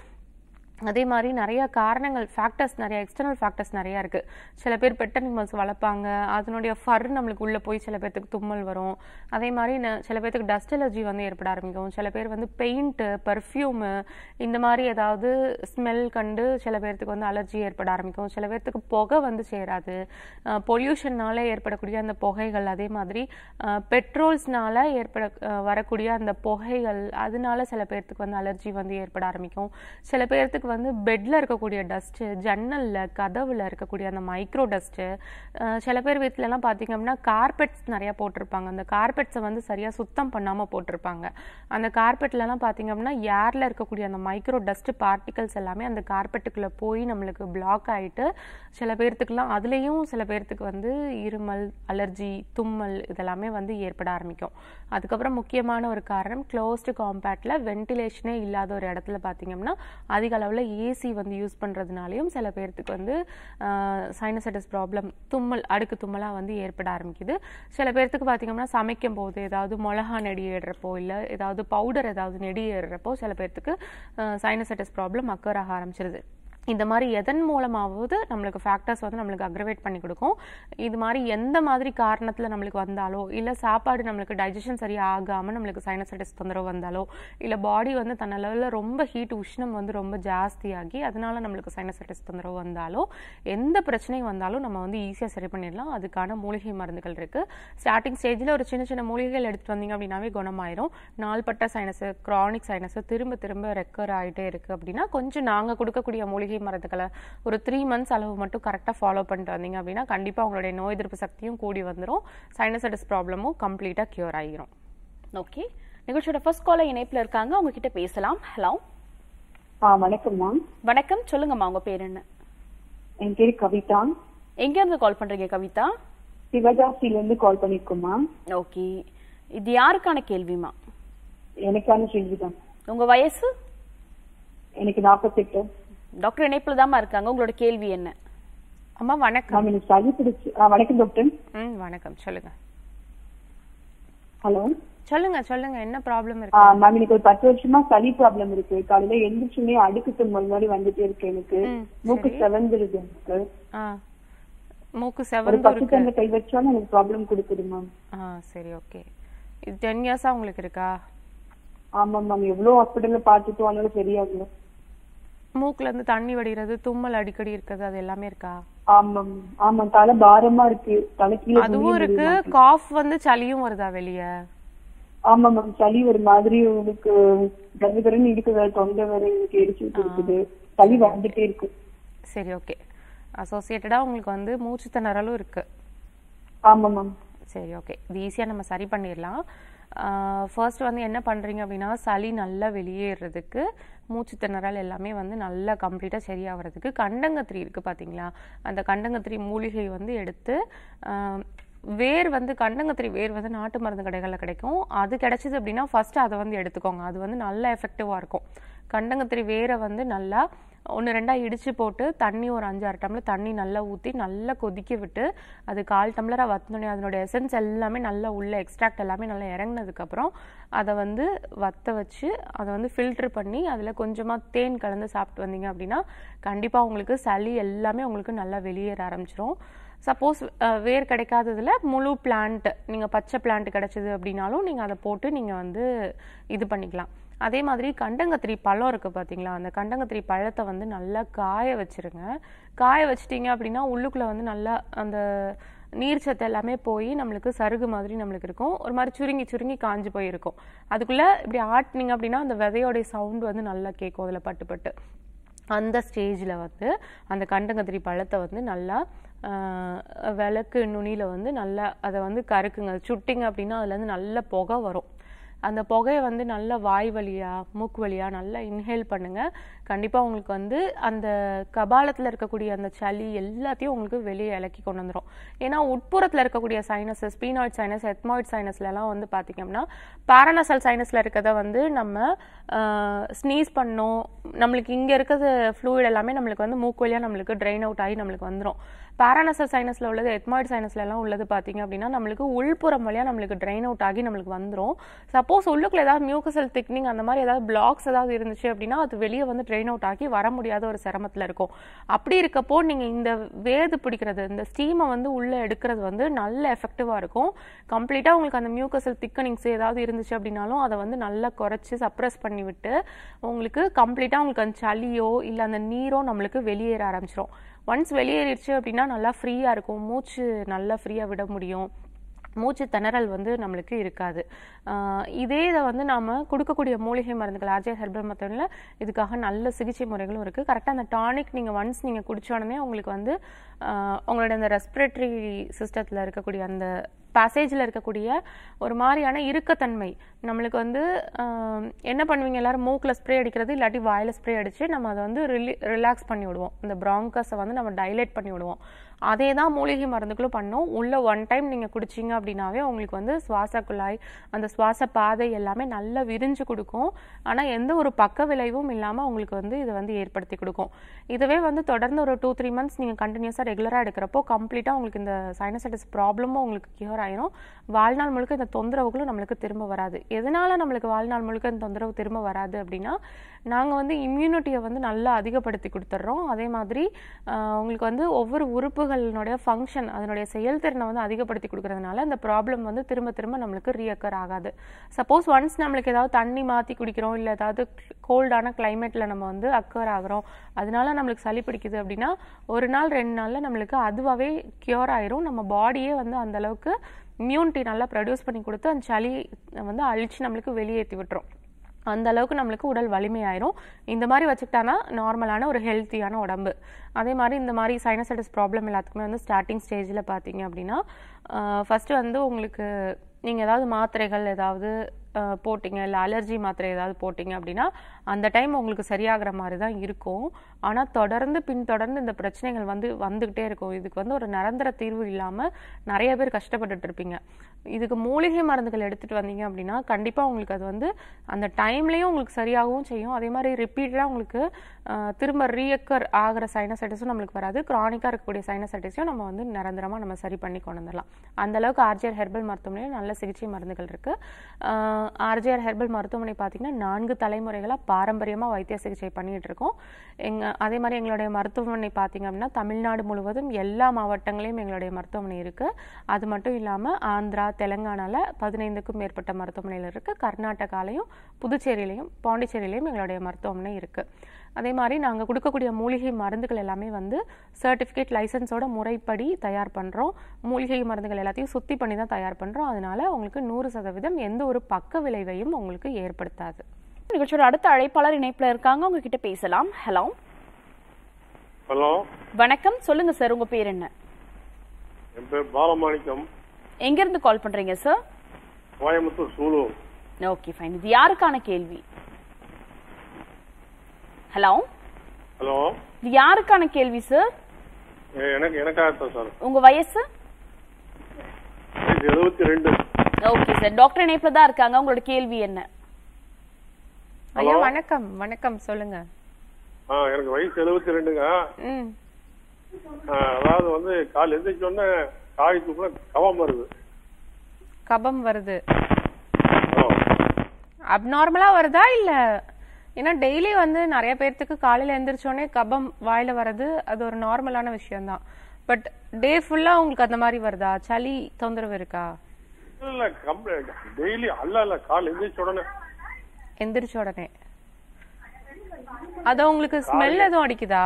அதே மாதிரி நிறைய காரணங்கள் ஃபேக்டர்ஸ் நிறைய எக்ஸ்டர்னல் ஃபேக்டர்ஸ் நிறைய இருக்கு சில பேர் பெட் அனிமல்ஸ் வளர்ப்பாங்க அதனுடைய ஃபர் நம்மளுக்கு உள்ள போய் சில பேர்த்துக்கு தும்மல் வரும் அதே மாதிரி ந- சில பேர்த்துக்கு டஸ்ட் அலர்ஜி வந்து ஏற்பட ஆரம்பிக்கும் சில பேர் வந்து பெயிண்ட்டு பர்ஃப்யூமு இந்த மாதிரி ஏதாவது ஸ்மெல் கண்டு சில பேர்த்துக்கு வந்து அலர்ஜி ஏற்பட ஆரம்பிக்கும் சில பேர்த்துக்கு புகை வந்து சேராது பொல்யூஷன்னால ஏற்படக்கூடிய அந்த புகைகள் அதே மாதிரி பெட்ரோல்ஸ்னால ஏற்பட அஹ் வரக்கூடிய அந்த புகைகள் அதனால சில பேர்த்துக்கு வந்து அலர்ஜி வந்து ஏற்பட ஆரம்பிக்கும் சில பேர்த்துக்கு வந்து பெட்ல இருக்கக்கூடிய டஸ்ட்டு ஜன்னல்ல கதவுல இருக்கக்கூடிய அந்த மைக்ரோ டஸ்ட்டு சில பேர் வீட்டிலலாம் பார்த்தீங்க அப்படின்னா கார்பெட்ஸ் நிறையா போட்டிருப்பாங்க அந்த கார்பெட்ஸை வந்து சரியாக சுத்தம் பண்ணாமல் போட்டிருப்பாங்க அந்த கார்பெட்லலாம் பார்த்தீங்க அப்படின்னா ஏரில் இருக்கக்கூடிய அந்த மைக்ரோ டஸ்ட் பார்ட்டிகல்ஸ் எல்லாமே அந்த கார்பெட்டுக்குள்ளே போய் நம்மளுக்கு பிளாக் ஆகிட்டு சில பேர்த்துக்குலாம் அதுலேயும் சில பேர்த்துக்கு வந்து இருமல் அலர்ஜி தும்மல் இதெல்லாமே வந்து ஏற்பட ஆரம்பிக்கும் அதுக்கப்புறம் முக்கியமான ஒரு காரணம் க்ளோஸ்டு காம்பேக்டில் வென்டிலேஷனே இல்லாத ஒரு இடத்துல பார்த்தீங்கன்னா அதிக அளவில் ஏசி வந்து யூஸ் பண்ணுறதுனாலையும் சில பேர்த்துக்கு வந்து சைனசைட்டிஸ் ப்ராப்ளம் தும்மல் அடுக்கு தும்மலாக வந்து ஏற்பட ஆரம்பிக்குது சில பேர்த்துக்கு பார்த்தீங்கன்னா சமைக்கும் போது ஏதாவது மிளகா நெடி ஏறுறப்போ இல்லை ஏதாவது பவுடர் ஏதாவது நெடி ஏறுறப்போ சில பேர்த்துக்கு சைனசைட்டிஸ் ப்ராப்ளம் அக்கர் ஆக ஆரம்பிச்சிருது இந்த மாதிரி எதன் மூலமாவது நம்மளுக்கு ஃபேக்டர்ஸ் வந்து நம்மளுக்கு அக்ரவேட் பண்ணி கொடுக்கும் இது மாதிரி எந்த மாதிரி காரணத்தில் நம்மளுக்கு வந்தாலோ இல்லை சாப்பாடு நம்மளுக்கு டைஜஷன் சரியாக ஆகாமல் நம்மளுக்கு சைனசைட்டிஸ் தொந்தரவு வந்தாலோ இல்லை பாடி வந்து தன் அளவில் ரொம்ப ஹீட் உஷ்ணம் வந்து ரொம்ப ஜாஸ்தியாகி அதனால நம்மளுக்கு சைனசைட்டிஸ் தொந்தரவு வந்தாலோ எந்த பிரச்சனையும் வந்தாலும் நம்ம வந்து ஈஸியாக சரி பண்ணிடலாம் அதுக்கான மூலிகை மருந்துகள் இருக்குது ஸ்டார்டிங் ஸ்டேஜில் ஒரு சின்ன சின்ன மூலிகைகள் எடுத்துகிட்டு வந்தீங்க அப்படின்னாவே குணமாயிரும் நாள்பட்ட சைனஸு க்ரானிக் சைனஸு திரும்ப திரும்ப ரெக்கர் ஆகிட்டே இருக்குது அப்படின்னா கொஞ்சம் நாங்கள் கொடுக்கக்கூடிய மூலிகை மருந்துகளை ஒரு த்ரீ மந்த்ஸ் அளவு மட்டும் கரெக்டாக ஃபாலோ பண்ணிட்டு வந்தீங்க அப்படின்னா கண்டிப்பாக உங்களுடைய நோய் எதிர்ப்பு சக்தியும் கூடி வந்துடும் சைனசைட்டிஸ் ப்ராப்ளமும் கம்ப்ளீட்டாக க்யூர் ஆகிரும் ஓகே நிகழ்ச்சியோட ஃபர்ஸ்ட் காலர் இணைப்புல இருக்காங்க அவங்க கிட்ட பேசலாம் ஹலோ ஆ வணக்கம்மா வணக்கம் சொல்லுங்கம்மா உங்க பேர் என்ன என் பேரு கவிதா எங்க இருந்து கால் பண்றீங்க கவிதா சிவகாசில இருந்து கால் பண்ணிருக்கோம்மா ஓகே இது யாருக்கான கேள்விமா எனக்கான கேள்விதான் உங்க வயசு எனக்கு நாற்பத்தெட்டு டாக்டர் இணைப்புல தாம்மா இருக்காங்க உங்களோட கேள்வி என்ன அம்மா வணக்கம் மேம் எனக்கு சளி பிடிச்சு ஆ, வணக்கம் டாக்டர் ம் வணக்கம் சொல்லுங்க ஹலோ சொல்லுங்க சொல்லுங்க என்ன ப்ராப்ளம் ஆ, இருக்கு மேம் எனக்கு ஒரு பத்து வருஷமா சளி ப்ராப்ளம் இருக்கு காலையில எழுந்திரிச்சுமே அடுக்கு தும்மல் மாதிரி வந்துட்டே இருக்கு எனக்கு ம், மூக்கு செவந்துருது எனக்கு ஆ மூக்கு ஒரு செவந்து பத்து இருக்கு தண்ணி கை வச்சாலும் எனக்கு ப்ராப்ளம் கொடுக்குது மேம் ஆ சரி ஓகே இது டென் இயர்ஸா உங்களுக்கு இருக்கா ஆமா மேம் எவ்வளவு ஹாஸ்பிட்டல்ல பாத்துட்டு ஆனாலும் சரியாகல மூக்குல இருந்து தண்ணி வடிகிறது தும்மல் அடிக்கடி இருக்குது அது எல்லாமே இருக்கா ஆமா ma'am. ஆமா தலை பாரமா இருக்கு தலை கீழே அதுவும் குனிய இருக்கு முடியல. காஃப் வந்து சளியும் வருதா வெளிய ஆமா மேம் சளி ஒரு மாதிரி உங்களுக்கு கருகரன்னு இருக்குது தொண்டை வரை எனக்கு எரிச்சுட்டு இருக்குது சளி வந்துட்டே இருக்கு சரி ஓகே அசோசியேட்டடா உங்களுக்கு வந்து மூச்சு திணறலும் இருக்கு ஆமா மேம் சரி ஓகே இது ஈஸியாக நம்ம சரி பண்ணிடலாம் ஃபர்ஸ்ட் வந்து என்ன பண்ணுறீங்க அப்படின்னா சளி நல்லா வெளியேறதுக்கு மூச்சு திணறல் எல்லாமே வந்து நல்லா கம்ப்ளீட்டாக சரியாகிறதுக்கு கண்டங்கத்திரி இருக்குது பார்த்தீங்களா அந்த கண்டங்கத்திரி மூலிகை வந்து எடுத்து ஆஹ், வேர் வந்து கண்டங்கத்திரி வேர் வந்து நாட்டு மருந்து கடைகளில் கிடைக்கும் அது கிடைச்சிது அப்படின்னா ஃபர்ஸ்ட் அதை வந்து எடுத்துக்கோங்க அது வந்து நல்ல எஃபெக்டிவாக இருக்கும் கண்டங்கத்திரி வேரை வந்து நல்லா ஒன்று ரெண்டா இடிச்சு போட்டு தண்ணி ஒரு அஞ்சாறு டம்ளர் தண்ணி நல்லா ஊற்றி நல்லா கொதிக்க விட்டு அது கால் டம்ளராக வத்தனோடனே அதனுடைய எசன்ஸ் எல்லாமே நல்லா உள்ள எக்ஸ்ட்ராக்ட் எல்லாமே நல்லா இறங்குனதுக்கப்புறம் அதை வந்து வத்த வச்சு அதை வந்து ஃபில்டர் பண்ணி அதில் கொஞ்சமாக தேன் கலந்து சாப்பிட்டு வந்தீங்க அப்படின்னா கண்டிப்பாக உங்களுக்கு சளி எல்லாமே உங்களுக்கு நல்லா வெளியேற ஆரம்பிச்சிரும் சப்போஸ் வேர் கிடைக்காததுல முழு பிளான்ட் நீங்கள் பச்சை பிளான்ட் கிடைச்சது அப்படின்னாலும் நீங்கள் அதை போட்டு நீங்கள் வந்து இது பண்ணிக்கலாம் அதே மாதிரி கண்டங்கத்திரி பழம் இருக்குது பார்த்தீங்களா அந்த கண்டங்கத்திரி பழத்தை வந்து நல்லா காய வச்சிருங்க காய வச்சிட்டீங்க அப்படின்னா உள்ளுக்குள்ளே வந்து நல்லா அந்த நீர்ச்சத்து எல்லாமே போய் நம்மளுக்கு சருகு மாதிரி நம்மளுக்கு இருக்கும் ஒரு மாதிரி சுருங்கி சுருங்கி காஞ்சு போயிருக்கும் அதுக்குள்ளே இப்படி ஆட்டினீங்க அப்படின்னா அந்த விதையோடைய சவுண்ட் வந்து நல்லா கேட்கும் அதில் பட்டு பட்டு அந்த ஸ்டேஜில் வந்து அந்த கண்டங்கத்திரி பழத்தை வந்து நல்லா ஆஹ், விளக்கு நுனியில் வந்து நல்லா அதை வந்து கருக்குங்க சுட்டிங்க அப்படின்னா அதுலேருந்து நல்ல புகை வரும் அந்த புகையை வந்து நல்லா வாய் வழியா மூக்கு வழியா நல்லா இன்ஹேல் பண்ணுங்க கண்டிப்பாக உங்களுக்கு வந்து அந்த கபாலத்தில் இருக்கக்கூடிய அந்த சளி எல்லாத்தையும் உங்களுக்கு வெளியே இலக்கி கொண்டு வந்துடும் ஏன்னா உட்புறத்தில் இருக்கக்கூடிய சைனஸஸ் ஸ்பீனாய்ட் சைனஸ் எத்மாய்ட் சைனஸ்லலாம் வந்து பார்த்தீங்கன்னா பாரானசல் சைனஸில் இருக்கிறத வந்து நம்ம ஸ்னீஸ் பண்ணோம் நம்மளுக்கு இங்கே இருக்கிறது ஃப்ளூயிட் எல்லாமே நம்மளுக்கு வந்து மூக்கு வழியாக நம்மளுக்கு ட்ரைன் அவுட் ஆகி நம்மளுக்கு வந்துடும் பாரானசல் சைனஸில் உள்ளது எத்மாய்ட் சைனஸ்ல எல்லாம் உள்ளது பார்த்தீங்க அப்படின்னா நம்மளுக்கு உள்புறம் வழியாக நம்மளுக்கு ட்ரைன் அவுட் ஆகி நம்மளுக்கு வந்துடும் சப்போஸ் உள்ளுக்குள்ள ஏதாவது மியூக்கசல் திக்னிங் அந்த மாதிரி ஏதாவது பிளாக்ஸ் ஏதாவது இருந்துச்சு அப்படின்னா அது வெளியே வந்து ட்ரெயின் அவுட் ஆகி வர முடியாத ஒரு சிரமத்தில் இருக்கும் அப்படி இருக்கப்போ நீங்கள் இந்த வேது பிடிக்கிறது இந்த ஸ்டீமை வந்து உள்ளே எடுக்கிறது வந்து நல்ல எஃபெக்டிவாக இருக்கும் கம்ப்ளீட்டாக உங்களுக்கு அந்த மியூக்கசல் திக்கனிங்ஸ் ஏதாவது இருந்துச்சு அப்படின்னாலும் அதை வந்து நல்லா குறைச்சி சப்ரஸ் பண்ணி விட்டு உங்களுக்கு கம்ப்ளீட்டாக உங்களுக்கு அந்த சளியோ இல்லை அந்த நீரோ நம்மளுக்கு வெளியேற ஆரம்பிச்சிரும் ஒன்ஸ் வெளியேறிடுச்சு அப்படின்னா நல்லா ஃப்ரீயாக இருக்கும் மூச்சு நல்லா ஃப்ரீயாக விட முடியும் மூச்சு திணறல் வந்து நம்மளுக்கு இருக்காது ஆஹ் இதே இதை வந்து நாம கொடுக்கக்கூடிய மூலிகை மருந்துகள் ஆர்ஜிஆர் ஹெர்பல் மெத்தடில் இதுக்காக நல்ல சிகிச்சை முறைகளும் இருக்குது கரெக்டாக அந்த டானிக் நீங்கள் ஒன்ஸ் நீங்கள் குடிச்ச உடனே உங்களுக்கு வந்து ஆஹ் உங்களோட அந்த ரெஸ்பிரேட்டரி சிஸ்டத்தில் இருக்கக்கூடிய அந்த பேசேஜில் இருக்கக்கூடிய ஒரு மாதிரியான இறுக்கத்தன்மை நம்மளுக்கு வந்து ஆஹ் என்ன பண்ணுவீங்க எல்லாரும் மூக்கில் ஸ்ப்ரே அடிக்கிறது இல்லாட்டி வாயில் ஸ்ப்ரே அடித்து நம்ம அதை வந்து ரிலி ரிலாக்ஸ் பண்ணி விடுவோம் இந்த ப்ராங்கஸை வந்து நம்ம டைலேட் பண்ணி விடுவோம் அதே தான் மூலிகை மருந்துகளும் பண்ணோம் உள்ள ஒன் டைம் நீங்கள் குடிச்சீங்க அப்படின்னாவே உங்களுக்கு வந்து சுவாச குழாய் அந்த சுவாச பாதை எல்லாமே நல்லா விரிஞ்சு கொடுக்கும் ஆனால் எந்த ஒரு பக்க விளைவும் இல்லாமல் உங்களுக்கு வந்து இதை வந்து ஏற்படுத்தி கொடுக்கும் இதுவே வந்து தொடர்ந்து ஒரு டூ த்ரீ மந்த்ஸ் நீங்கள் கண்டினியூஸாக ரெகுலராக எடுக்கிறப்போ கம்ப்ளீட்டாக உங்களுக்கு இந்த சைனசைட்டிஸ் ப்ராப்ளமும் உங்களுக்கு கியூர் ஆயிரும் வாழ்நாள் முழுக்க இந்த தொந்தரவுகளும் நம்மளுக்கு திரும்ப வராது எதனால நம்மளுக்கு வாழ்நாள் முழுக்க இந்த தொந்தரவு திரும்ப வராது அப்படின்னா நாங்கள் வந்து இம்யூனிட்டியை வந்து நல்லா அதிகப்படுத்தி கொடுத்துட்றோம் அதே மாதிரி ஆஹ், உங்களுக்கு வந்து ஒவ்வொரு உறுப்புகளினுடைய ஃபங்க்ஷன் அதனுடைய செயல்திறனை வந்து அதிகப்படுத்தி கொடுக்கறதுனால இந்த ப்ராப்ளம் வந்து திரும்ப திரும்ப நம்மளுக்கு ரீஅக்கர் ஆகாது சப்போஸ் ஒன்ஸ் நம்மளுக்கு ஏதாவது தண்ணி மாற்றி குடிக்கிறோம் இல்லை ஏதாவது கோல்டான கிளைமேட்ல நம்ம வந்து அக்கர் ஆகுறோம் அதனால நம்மளுக்கு சளி பிடிக்குது அப்படின்னா ஒரு நாள் ரெண்டு நாள்ல நம்மளுக்கு அதுவாகவே கியூர் ஆயிரும் நம்ம பாடியே வந்து அந்த அளவுக்கு இம்யூனிட்டி நல்லா ப்ரொடியூஸ் பண்ணி கொடுத்து அந்த சளி வந்து அழிச்சு நம்மளுக்கு வெளியேற்றி விட்டுரும் அந்த அளவுக்கு நம்மளுக்கு உடல் வலிமையாயிரும் இந்த மாதிரி வச்சுக்கிட்டானா நார்மலான ஒரு ஹெல்த்தியான உடம்பு அதே மாதிரி இந்த மாதிரி சைனசைட்டிஸ் ப்ராப்ளம் எல்லாத்துக்குமே வந்து ஸ்டார்டிங் ஸ்டேஜில் பார்த்தீங்க அப்படின்னா ஃபஸ்ட்டு வந்து உங்களுக்கு நீங்கள் ஏதாவது மாத்திரைகள் ஏதாவது அஹ், போட்டீங்க இல்லை அலர்ஜி மாத்திரை ஏதாவது போட்டீங்க அப்படின்னா அந்த டைம் உங்களுக்கு சரியாகிற மாதிரி தான் இருக்கும் ஆனால் தொடர்ந்து பின்தொடர்ந்து இந்த பிரச்சனைகள் வந்து வந்துக்கிட்டே இருக்கும் இதுக்கு வந்து ஒரு நிரந்தர தீர்வு இல்லாமல் நிறைய பேர் கஷ்டப்பட்டுட்டு இருப்பீங்க இதுக்கு மூலிகை மருந்துகள் எடுத்துகிட்டு வந்தீங்க அப்படின்னா கண்டிப்பாக உங்களுக்கு அது வந்து அந்த டைம்லேயும் உங்களுக்கு சரியாகவும் செய்யும் அதே மாதிரி ரிப்பீட்டடாக உங்களுக்கு அஹ், திரும்ப ரீயக்கர் ஆகிற சைனசைட்டிஸும் நம்மளுக்கு வராது க்ரானிக்காக இருக்கக்கூடிய சைனசைட்டிஸையும் நம்ம வந்து நிரந்தரமாக நம்ம சரி பண்ணி கொண்டு வந்துடலாம் அந்த அளவுக்கு ஆர்ஜிஆர் ஹெர்பல் மருத்துவமனையில் நல்ல சிகிச்சை மருந்துகள் இருக்கு ஆர்ஜிஆர் ஹெர்பல் மருத்துவமனை பார்த்தீங்கன்னா நான்கு தலைமுறைகளாக பாரம்பரியமாக வைத்திய சிகிச்சை பண்ணிட்டு இருக்கோம் எங்க அதே மாதிரி எங்களுடைய மருத்துவமனை பார்த்தீங்க அப்படின்னா தமிழ்நாடு முழுவதும் எல்லா மாவட்டங்களையும் எங்களுடைய மருத்துவமனை இருக்கு அது மட்டும் இல்லாமல் ஆந்திரா தெலுங்கானால பதினைந்துக்கும் மேற்பட்ட மருத்துவமனைகள் இருக்கு கர்நாடகாலையும் புதுச்சேரியிலையும் பாண்டிச்சேரியிலையும் எங்களுடைய மருத்துவமனை இருக்கு அதே மாதிரி நாங்கள் கொடுக்கக்கூடிய மூலிகை மருந்துகள் எல்லாமே வந்து சர்டிஃபிகேட் லைசன்ஸோட முறைப்படி தயார் பண்ணுறோம் மூலிகை மருந்துகள் எல்லாத்தையும் சுத்தி பண்ணி தான் தயார் பண்ணுறோம் அதனால உங்களுக்கு நூறு சதவீதம் எந்த ஒரு பக்க விளைவையும் உங்களுக்கு ஏற்படுத்தாது நிகழ்ச்சியோட அடுத்த அழைப்பாளர் இணைப்புல இருக்காங்க உங்ககிட்ட பேசலாம் ஹலோ ஹலோ வணக்கம் சொல்லுங்க சார் உங்க பேர் என்ன என் பேர் பாலமாணிக்கம் எங்க இருந்து கால் பண்றீங்க sir Coimbatore Sulur okay fine இது யாருக்கான கேள்வி ஹலோ ஹலோ இது யாருக்கான கேள்வி சார் எ- எனக்கு எனக்காக தான் சார் உங்க வயசு எழுபத்தி ரெண்டு ஓகே சார் டாக்டர் இணைப்புல தான் இருக்காங்க உங்களோட கேள்வி என்ன ஐயா வணக்கம் வணக்கம் சொல்லுங்க ஆ எனக்கு வயசு எழுபத்தி ரெண்டுங்க ம் ஆ, அதாவது வந்து கால் எந்திரிச்சோடனே காய் தூக்குல கவம் வருது கபம் வருது ஹலோ அப்நார்மலா வருதா இல்ல ஏன்னா டெய்லி வந்து நிறைய பேர்த்துக்கு காலையில எந்திரிச்சோடனே கபம் வாயில வர்றது அது ஒரு நார்மலான விஷயம்தான் பட் டே ஃபுல்லா உங்களுக்கு அந்த மாதிரி வருதா சளி தொந்தரவு இருக்கா இல்ல கம்ப்ளைண்ட் டெய்லி அல்ல இல்ல கால் எந்திரிச்ச உடனே எந்திரிச்ச உடனே அத உங்களுக்கு ஸ்மெல் எதுவும் அடிக்குதா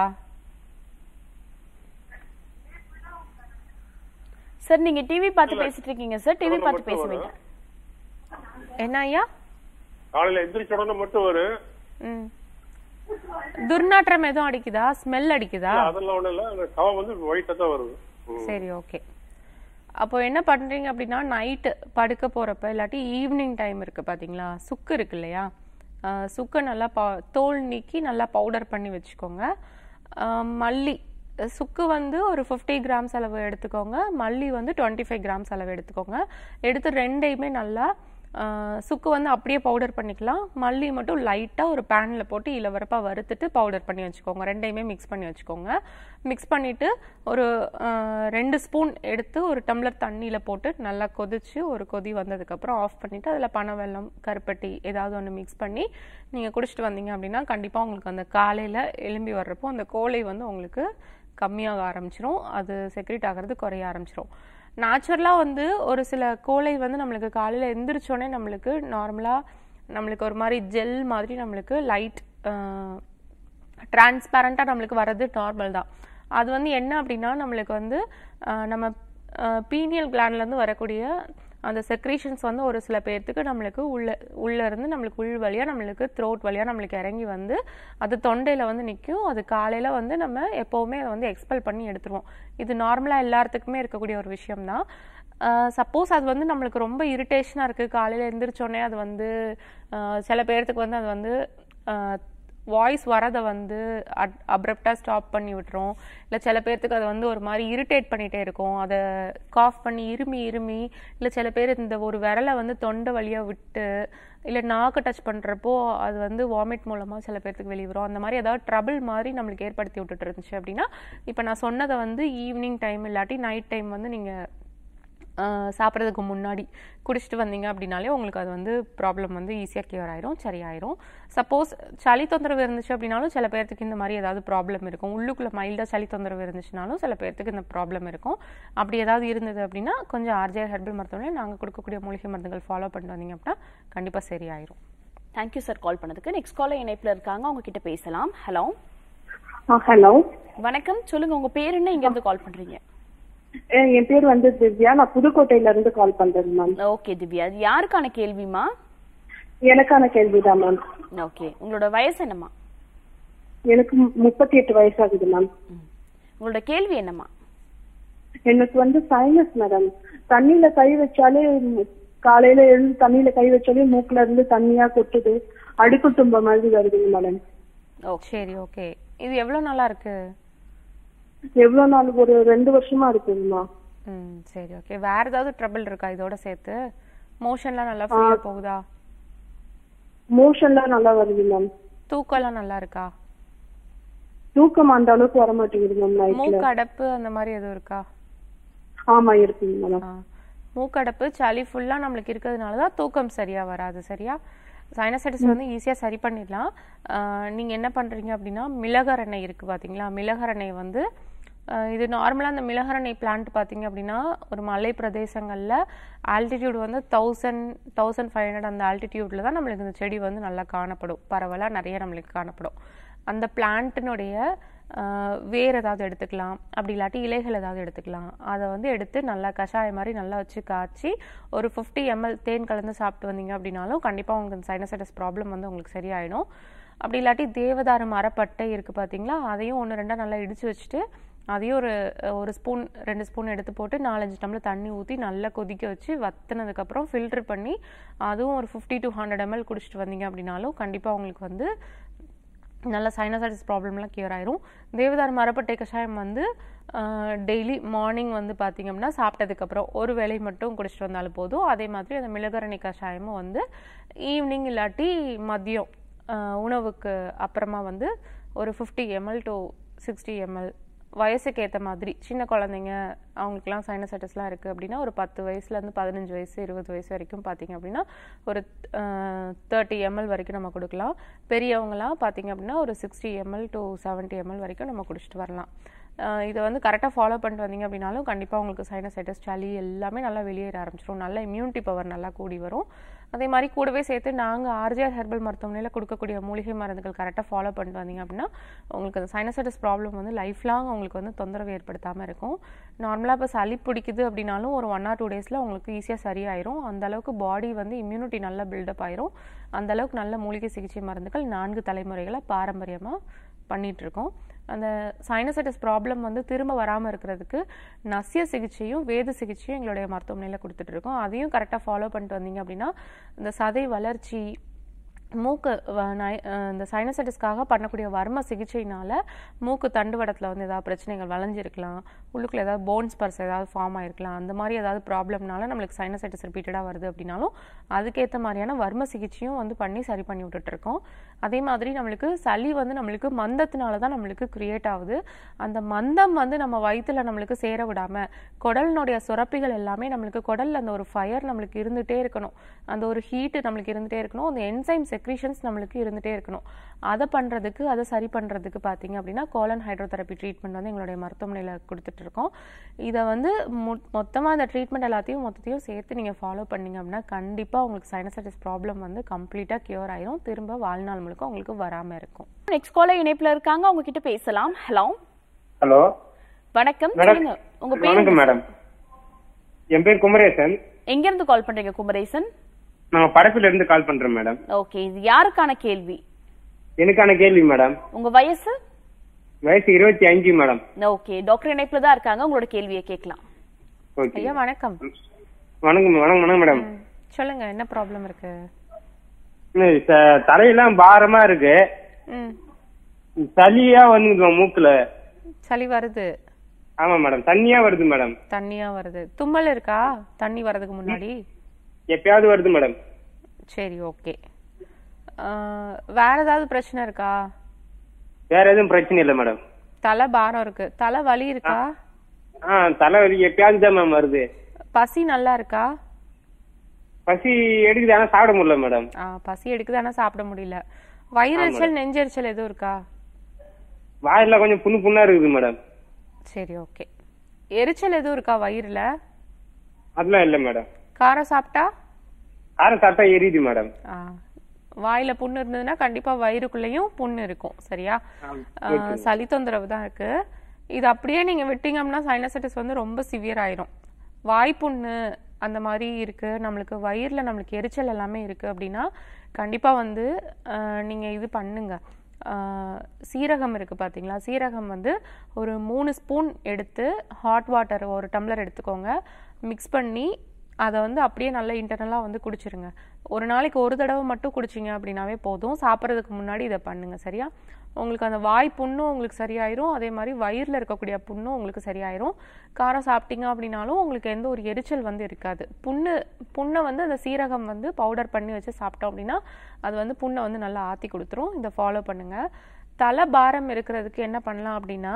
சார் நீங்க டிவி பார்த்து பேசிட்டு இருக்கீங்க சார் டிவி உடனே பார்த்து மட்டும் பேச வரும். வேண்டாம் என்ன ஐயா காலையில எந்திரிச்ச உடனே மட்டும் வரும் ம் துர்நாற்றம் எதுவும் அடிக்குதா ஸ்மெல் அடிக்குதா இல்ல, அதெல்லாம் ஒண்ணும் இல்ல அந்த கவம் வந்து ஒயிட்டா தான் வருது ம். சரி ஓகே அப்போ என்ன பண்றீங்க அப்படின்னா நைட்டு படுக்க போறப்ப இல்லாட்டி ஈவினிங் டைம் இருக்கு பாத்தீங்களா சுக்கு இருக்கு இல்லையா ஆஹ் சுக்கை நல்லா பா தோல் நீக்கி நல்லா பவுடர் பண்ணி வச்சுக்கோங்க ஆஹ் மல்லி சுக்கு வந்து ஒரு ஃபிஃப்டி கிராம்ஸ் அளவு எடுத்துக்கோங்க மல்லி வந்து டுவெண்ட்டி ஃபைவ் கிராம்ஸ் அளவு எடுத்துக்கோங்க எடுத்து ரெண்டையுமே நல்லா ஆஹ் சுக்கு வந்து அப்படியே பவுடர் பண்ணிக்கலாம் மல்லி மட்டும் லைட்டாக ஒரு பேனில் போட்டு இளவரப்பாக வறுத்துட்டு பவுடர் பண்ணி வச்சுக்கோங்க ரெண்டையுமே மிக்ஸ் பண்ணி வச்சுக்கோங்க மிக்ஸ் பண்ணிவிட்டு ஒரு ஆஹ் ரெண்டு ஸ்பூன் எடுத்து ஒரு டம்ளர் தண்ணியில் போட்டு நல்லா கொதிச்சு ஒரு கொதி வந்ததுக்கப்புறம் ஆஃப் பண்ணிவிட்டு அதில் பனை வெல்லம் கருப்பட்டி ஏதாவது ஒன்று மிக்ஸ் பண்ணி நீங்கள் குடிச்சிட்டு வந்தீங்க அப்படின்னா கண்டிப்பாக உங்களுக்கு அந்த காலையில் எலும்பி வர்றப்போ அந்த கோலை வந்து உங்களுக்கு கம்மியாக ஆரம்பிச்சிரும் அது செக்ரேட் ஆகிறது குறைய ஆரம்பிச்சிரும் நேச்சுரலாக வந்து ஒரு சில கோலை வந்து நம்மளுக்கு காலையில் எந்திரிச்சோடனே நம்மளுக்கு நார்மலாக நம்மளுக்கு ஒரு மாதிரி ஜெல் மாதிரி நம்மளுக்கு லைட் டிரான்ஸ்பேரண்ட்டாக நம்மளுக்கு வர்றது நார்மல் தான் அது வந்து என்ன அப்படின்னா நம்மளுக்கு வந்து ஆஹ் நம்ம பீனியல் கிளாண்ட்லேருந்து வரக்கூடிய அந்த செக்ரீஷன்ஸ் வந்து ஒரு சில பேர்த்துக்கு நம்மளுக்கு உள்ள உள்ள இருந்து நம்மளுக்கு உள் வழியாக நம்மளுக்கு த்ரோட் வழியாக நம்மளுக்கு இறங்கி வந்து அது தொண்டையில் வந்து நிற்கும் அது காலையில் வந்து நம்ம எப்போவுமே அதை வந்து எக்ஸ்பெல் பண்ணி எடுத்துருவோம் இது நார்மலாக எல்லாத்துக்குமே இருக்கக்கூடிய ஒரு விஷயம்தான் சப்போஸ் அது வந்து நம்மளுக்கு ரொம்ப இரிட்டேஷனாக இருக்குது காலையில் எந்திரிச்சோடனே அது வந்து ஆஹ் சில பேர்த்துக்கு வந்து அது வந்து வாய்ஸ் வரதை வந்து அப்ரப்டாக ஸ்டாப் பண்ணி விட்டுரும் இல்லை சில பேர்த்துக்கு அது வந்து ஒரு மாதிரி இரிட்டேட் பண்ணிகிட்டே இருக்கும் அதை காஃப் பண்ணி இருமி இருமி இல்லை சில பேர் இந்த ஒரு விரலை வந்து தொண்டை வழியாக விட்டு இல்லை நாக்கு டச் பண்ணுறப்போ அது வந்து வாமிட் மூலமாக சில பேர்த்துக்கு வெளியே வரும் அந்த மாதிரி ஏதாவது ட்ரபிள் மாதிரி நம்மளுக்கு ஏற்படுத்தி விட்டுட்டு இருந்துச்சு அப்படின்னா இப்போ நான் சொன்னதை வந்து ஈவினிங் டைம் இல்லாட்டி நைட் டைம் வந்து நீங்கள் சாப்பிட்றதுக்கு முன்னாடி குடிச்சிட்டு வந்தீங்க அப்படின்னாலே உங்களுக்கு அது வந்து ப்ராப்ளம் வந்து ஈஸியாக கியூர் ஆயிரும் சரியாயிரும் சப்போஸ் சளி தொந்தரவு இருந்துச்சு அப்படின்னாலும் சில பேர்த்துக்கு இந்த மாதிரி ஏதாவது ப்ராப்ளம் இருக்கும் உள்ளுக்குள்ளே மைல்டாக சளி தொந்தரவு இருந்துச்சுனாலும் சில பேர்த்துக்கு இந்த ப்ராப்ளம் இருக்கும் அப்படி ஏதாவது இருந்தது அப்படின்னா கொஞ்சம் ஆர்ஜே ஹெர்பல் மருத்துவமனை நாங்கள் கொடுக்கக்கூடிய மூலிகை மருந்துகள் ஃபாலோ பண்ணிட்டு வந்தீங்க அப்படின்னா கண்டிப்பாக சரியாயிரும் தேங்க்யூ சார் கால் பண்ணதுக்கு நெக்ஸ்ட் காலர் இணைப்புல இருக்காங்க அவங்க கிட்ட பேசலாம் ஹலோ ஹலோ வணக்கம் சொல்லுங்க உங்க பேர் என்ன இங்க இருந்து கால் பண்றீங்க என் பேர் வந்து திவ்யா நான் புதுக்கோட்டையில இருந்து கால் பண்றேன் மேம் ஓகே திவ்யா அது யாருக்கான கேள்விமா எனக்கான கேள்விதான் மேம் ஓகே உங்களோட வயசு என்னம்மா எனக்கு முப்பத்தி எட்டு வயசாகுது மேம் உங்களோட கேள்வி என்னம்மா எனக்கு வந்து சைனஸ் மேடம் தண்ணியில கை வச்சாலே ம், காலையில எழுந்து தண்ணியில கை வச்சாலே மூக்குல இருந்து தண்ணியா கொட்டுது அடுக்கு தும்ப மாதிரி வருதுங்க மேடம் சரி ஓகே இது எவ்வளோ நாளா இருக்கு எவ்வளவு நாள் ஒரு ரெண்டு வருஷமா இருக்குங்கம்மா ம் சரி ஓகே வேற ஏதாவது ட்ரபிள் இருக்கா இதோட சேர்த்து மோஷன்லாம் நல்லா ஃப்ரீயா போகுதா மோஷன்லாம் நல்லா வருது மேம் தூக்கம்லாம் நல்லா இருக்கா தூக்கம் அந்த அளவுக்கு வர மாட்டேங்குது மேம் நைட்ல மூக்கு அடைப்பு அந்த மாதிரி எதுவும் இருக்கா ஆமா இருக்குங்க மேடம் ஆ. மூக்கடைப்பு சளி ஃபுல்லா நம்மளுக்கு இருக்கிறதுனால தான் தூக்கம் சரியா வராது சரியா சைனசைட்டிஸ் வந்து ஈஸியா சரி பண்ணிடலாம் ஆ, நீங்க என்ன பண்றீங்க அப்படின்னா மிளகரெண்ணெய் இருக்கு பாத்தீங்களா மிளகரெண்ணெய் வந்து ஆ, இது நார்மலா அந்த மிளகரெண்ணெய் பிளான்ட் பாத்தீங்க அப்படின்னா ஒரு மலை பிரதேசங்கள்ல ஆல்டிடியூட் வந்து தௌசண்ட் தௌசண்ட் ஃபைவ் ஹண்ட்ரட் அந்த ஆல்டிடியூட்ல தான் நம்மளுக்கு இந்த செடி வந்து நல்லா காணப்படும் பரவலா நிறைய நம்மளுக்கு காணப்படும் அந்த பிளான்ட்டினுடைய வேர் ஏதாவது எடுத்துக்கலாம் அப்படி இல்லாட்டி இலைகள் ஏதாவது எடுத்துக்கலாம் அதை வந்து எடுத்து நல்லா கஷாயம் மாதிரி நல்லா வச்சு காய்ச்சி ஒரு ஃபிஃப்டி எம்எல் தேன் கலந்து சாப்பிட்டு வந்தீங்க அப்படின்னாலும் கண்டிப்பாக உங்களுக்கு சைனசைட்டிஸ் ப்ராப்ளம் வந்து உங்களுக்கு சரியாயிடும் அப்படி இல்லாட்டி தேவதாரு மரப்பட்டை இருக்குது பார்த்தீங்களா அதையும் ஒன்று ரெண்டாக நல்லா இடித்து வச்சுட்டு அதையும் ஒரு ஒரு ஸ்பூன் ரெண்டு ஸ்பூன் எடுத்து போட்டு நாலஞ்சு டம்ளர் தண்ணி ஊற்றி நல்லா கொதிக்க வச்சு வத்தினதுக்கப்புறம் ஃபில்டர் பண்ணி அதுவும் ஒரு ஃபிஃப்டி டு ஹண்ட்ரட் எம்எல் குடிச்சிட்டு வந்தீங்க அப்படின்னாலும் கண்டிப்பாக உங்களுக்கு வந்து நல்ல சைனசைட்டிஸ் ப்ராப்ளம்லாம் கியூர் ஆயிரும் தேவதார் மரப்பட்டை கஷாயம் வந்து டெய்லி மார்னிங் வந்து பார்த்தீங்க அப்படின்னா சாப்பிட்டதுக்கப்புறம் ஒரு வேளை மட்டும் குடிச்சிட்டு வந்தாலும் போதும் அதே மாதிரி அந்த மிளகரணி கஷாயமும் வந்து ஈவினிங் இல்லாட்டி மதியம் ஆஹ் உணவுக்கு அப்புறமா வந்து ஒரு fifty ML to sixty ML வயசுக்கு ஏற்ற மாதிரி சின்ன குழந்தைங்க அவங்களுக்குலாம் சைனசைட்டிஸ்லாம் இருக்குது அப்படின்னா ஒரு பத்து வயசுலேருந்து பதினஞ்சு வயசு இருபது வயசு வரைக்கும் பார்த்தீங்க அப்படின்னா ஒரு தேர்ட்டி எம்எல் வரைக்கும் நம்ம கொடுக்கலாம் பெரியவங்கலாம் பார்த்தீங்க அப்படின்னா ஒரு sixty ML to seventy ML வரைக்கும் நம்ம குடிச்சிட்டு வரலாம் ஆஹ் இதை வந்து கரெக்டாக ஃபாலோ பண்ணிட்டு வந்தீங்க அப்படின்னாலும் கண்டிப்பாக உங்களுக்கு சைனசைட்டிஸ் சளி எல்லாமே நல்லா வெளியேற ஆரம்பிச்சிடும் நல்ல இம்யூனிட்டி பவர் நல்லா கூடி வரும் அதே மாதிரி கூடவே சேர்த்து நாங்கள் ஆர்ஜிஆர் ஹெர்பல் மருத்துவமனையில் கொடுக்கக்கூடிய மூலிகை மருந்துகள் கரெக்டாக ஃபாலோ பண்ணிட்டு வந்தீங்க அப்படின்னா உங்களுக்கு அந்த சைனசைட்டிஸ் ப்ராப்ளம் வந்து லைஃப் லாங் உங்களுக்கு வந்து தொந்தரவு ஏற்படுத்தாமல் இருக்கும் நார்மலாக இப்போ சளி பிடிக்குது அப்படின்னாலும் ஒரு ஒன் ஆர் டூ டேஸில் உங்களுக்கு ஈஸியாக சரியாயிரும் அந்த அளவுக்கு பாடி வந்து இம்யூனிட்டி நல்லா பில்டப் ஆயிரும் அந்த அளவுக்கு நல்ல மூலிகை சிகிச்சை மருந்துகள் நான்கு தலைமுறைகளாக பாரம்பரியமாக பண்ணிட்டு இருக்கோம் அந்த சைனசைட்டிஸ் ப்ராப்ளம் வந்து திரும்ப வராமல் இருக்கிறதுக்கு நசிய சிகிச்சையும் வேத சிகிச்சையும் எங்களுடைய மருத்துவமனையில் கொடுத்துட்டு இருக்கோம் அதையும் கரெக்டாக ஃபாலோ பண்ணிட்டு வந்தீங்க அப்படின்னா இந்த சதை வளர்ச்சி மூக்கு வ- நை- அஹ் இந்த சைனசைட்டிஸ்க்காக பண்ணக்கூடிய வர்ம சிகிச்சையினால மூக்கு தண்டுவடத்தில் வந்து ஏதாவது பிரச்சனைகள் வளைஞ்சிருக்கலாம் உள்ளுக்குள்ள ஏதாவது போன்ஸ் பர்ஸ் ஏதாவது ஃபார்ம் ஆயிருக்கலாம் அந்த மாதிரி ஏதாவது ப்ராப்ளம்னால நம்மளுக்கு சைனசைட்டிஸ் ரிப்பீட்டடாக வருது அப்படின்னாலும் அதுக்கேற்ற மாதிரியான வர்ம சிகிச்சையும் வந்து பண்ணி சரி பண்ணி விட்டுட்டு இருக்கோம் அதே மாதிரி நம்மளுக்கு சளி வந்து நம்மளுக்கு மந்தத்தினால தான் நம்மளுக்கு கிரியேட் ஆகுது அந்த மந்தம் வந்து நம்ம வயித்துல நம்மளுக்கு சேர விடாம குடலினுடைய சுரப்பிகள் எல்லாமே நம்மளுக்கு குடல்ல அந்த ஒரு ஃபயர் நம்மளுக்கு இருந்துட்டே இருக்கணும் அந்த ஒரு ஹீட் நம்மளுக்கு இருந்துட்டே இருக்கணும் அந்த என்சைம் செக்ரீஷன்ஸ் நம்மளுக்கு இருந்துட்டே இருக்கணும் அதை பண்றதுக்கு அதை சரி பண்றதுக்கு பாத்தீங்க அப்படின்னா கோலன் ஹைட்ரோதெரப்பி ட்ரீட்மெண்ட் வந்து எங்களுடைய மருத்துவமனையில கொடுத்துட்டு இருக்கோம் இதை வந்து மொ- மொத்தமா அந்த ட்ரீட்மெண்ட் எல்லாத்தையும் மொத்தத்தையும் சேர்த்து நீங்க ஃபாலோ பண்ணீங்க அப்படின்னா கண்டிப்பா உங்களுக்கு சைனசைட்டிஸ் ப்ராப்ளம் வந்து கம்ப்ளீட்டா கியூர் ஆயிரும் திரும்ப வாழ்நாள் முழுக்க உங்களுக்கு வராம இருக்கும் நெக்ஸ்ட் காலர் இணைப்புல இருக்காங்க அவங்க கிட்ட பேசலாம் ஹலோ ஹலோ வணக்கம் மேடம் சொல்லுங்க உங்க பேர் வணக்கம் என்ன மேடம் என் பேர் குமரேசன் எங்க இருந்து கால் பண்றீங்க குமரேசன் நான் பரப்பில இருந்து கால் பண்றேன் மேடம் ஓகே இது யாருக்கான கேள்வி எனக்கான கேள்வி மேடம் உங்க வயசு வயசு இருபத்தி அஞ்சு மேடம் ஓகே டாக்டர் இணைப்புல தான் இருக்காங்க உங்களோட கேள்வியை கேட்கலாம் ஓகே ஐயா வணக்கம் வணக்கம் வணக்கம் வணக்கம் மேடம் ம், சொல்லுங்க என்ன ப்ராப்ளம் இருக்கு ம், த- தலையெல்லாம் பாரமா இருக்கு ம் சளியா வந்து மூக்குல சளி வருது ஆமா மேடம் தண்ணியா வருது மேடம் தண்ணியா வருது தும்மல் இருக்கா தண்ணி வர்றதுக்கு முன்னாடி எப்பயாவது வருது மேடம் சரி ஓகே வேற ஏதாவது பிரச்சனை இருக்கா வேற எதுவும் பிரச்சனை இல்லை மேடம் தலை பாரம் இருக்கு தலை வலி இருக்கா ஆ தலைவலி எப்பயாவது தான் மேம் வருது பசி நல்லா இருக்கா பசி எடுக்குது ஆனா சாப்பிட முடியல மேடம் ஆ, பசி எடுக்குது ஆனா சாப்பிட முடியல வயிறெரிச்சல் நெஞ்செரிச்சல் எதுவும் இருக்கா வாயில கொஞ்சம் புண்ணு புண்ணா இருக்குது மேடம் சரி ஓகே எரிச்சல் எதுவும் இருக்கா வயிறுல அதெல்லாம் இல்லை மேடம் காரம் சாப்பிட்டா காரம் சாப்பிட்டா எரியுது மேடம் ஆ, வாயில புண்ணு இருந்ததுன்னா கண்டிப்பா வயிறுக்குள்ளேயும் புண்ணு இருக்கும் சரியா ஆ, சளி தொந்தரவு தான் இருக்கு இது அப்படியே நீங்க விட்டீங்கன்னா சைனசைட்டிஸ் வந்து ரொம்ப சிவியர் ஆயிரும் வாய் புண்ணு அந்த மாதிரி இருக்கு நம்மளுக்கு வயிறுல நம்மளுக்கு எரிச்சல் எல்லாமே இருக்கு அப்படின்னா கண்டிப்பா வந்து ஆ, நீங்க இது பண்ணுங்க ஆ, சீரகம் இருக்கு பாத்தீங்களா சீரகம் வந்து ஒரு மூணு ஸ்பூன் எடுத்து ஹாட் வாட்டர் ஒரு டம்ளர் எடுத்துக்கோங்க மிக்ஸ் பண்ணி அதை வந்து அப்படியே நல்லா இன்டர்னலாக வந்து குடிச்சிருங்க ஒரு நாளைக்கு ஒரு தடவை மட்டும் குடிச்சிங்க அப்படின்னாவே போதும் சாப்பிட்றதுக்கு முன்னாடி இதை பண்ணுங்க சரியா உங்களுக்கு அந்த வாய் புண்ணும் உங்களுக்கு சரியாயிரும் அதே மாதிரி வயிறில் இருக்கக்கூடிய புண்ணும் உங்களுக்கு சரியாயிரும் காரம் சாப்பிட்டீங்க அப்படின்னாலும் உங்களுக்கு எந்த ஒரு எரிச்சல் வந்து இருக்காது புண்ணு புண்ணை வந்து அந்த சீரகம் வந்து பவுடர் பண்ணி வச்சு சாப்பிட்டோம் அப்படின்னா அது வந்து புண்ணை வந்து நல்லா ஆற்றி கொடுத்துரும் இதை ஃபாலோ பண்ணுங்க தலை பாரம் இருக்கிறதுக்கு என்ன பண்ணலாம் அப்படின்னா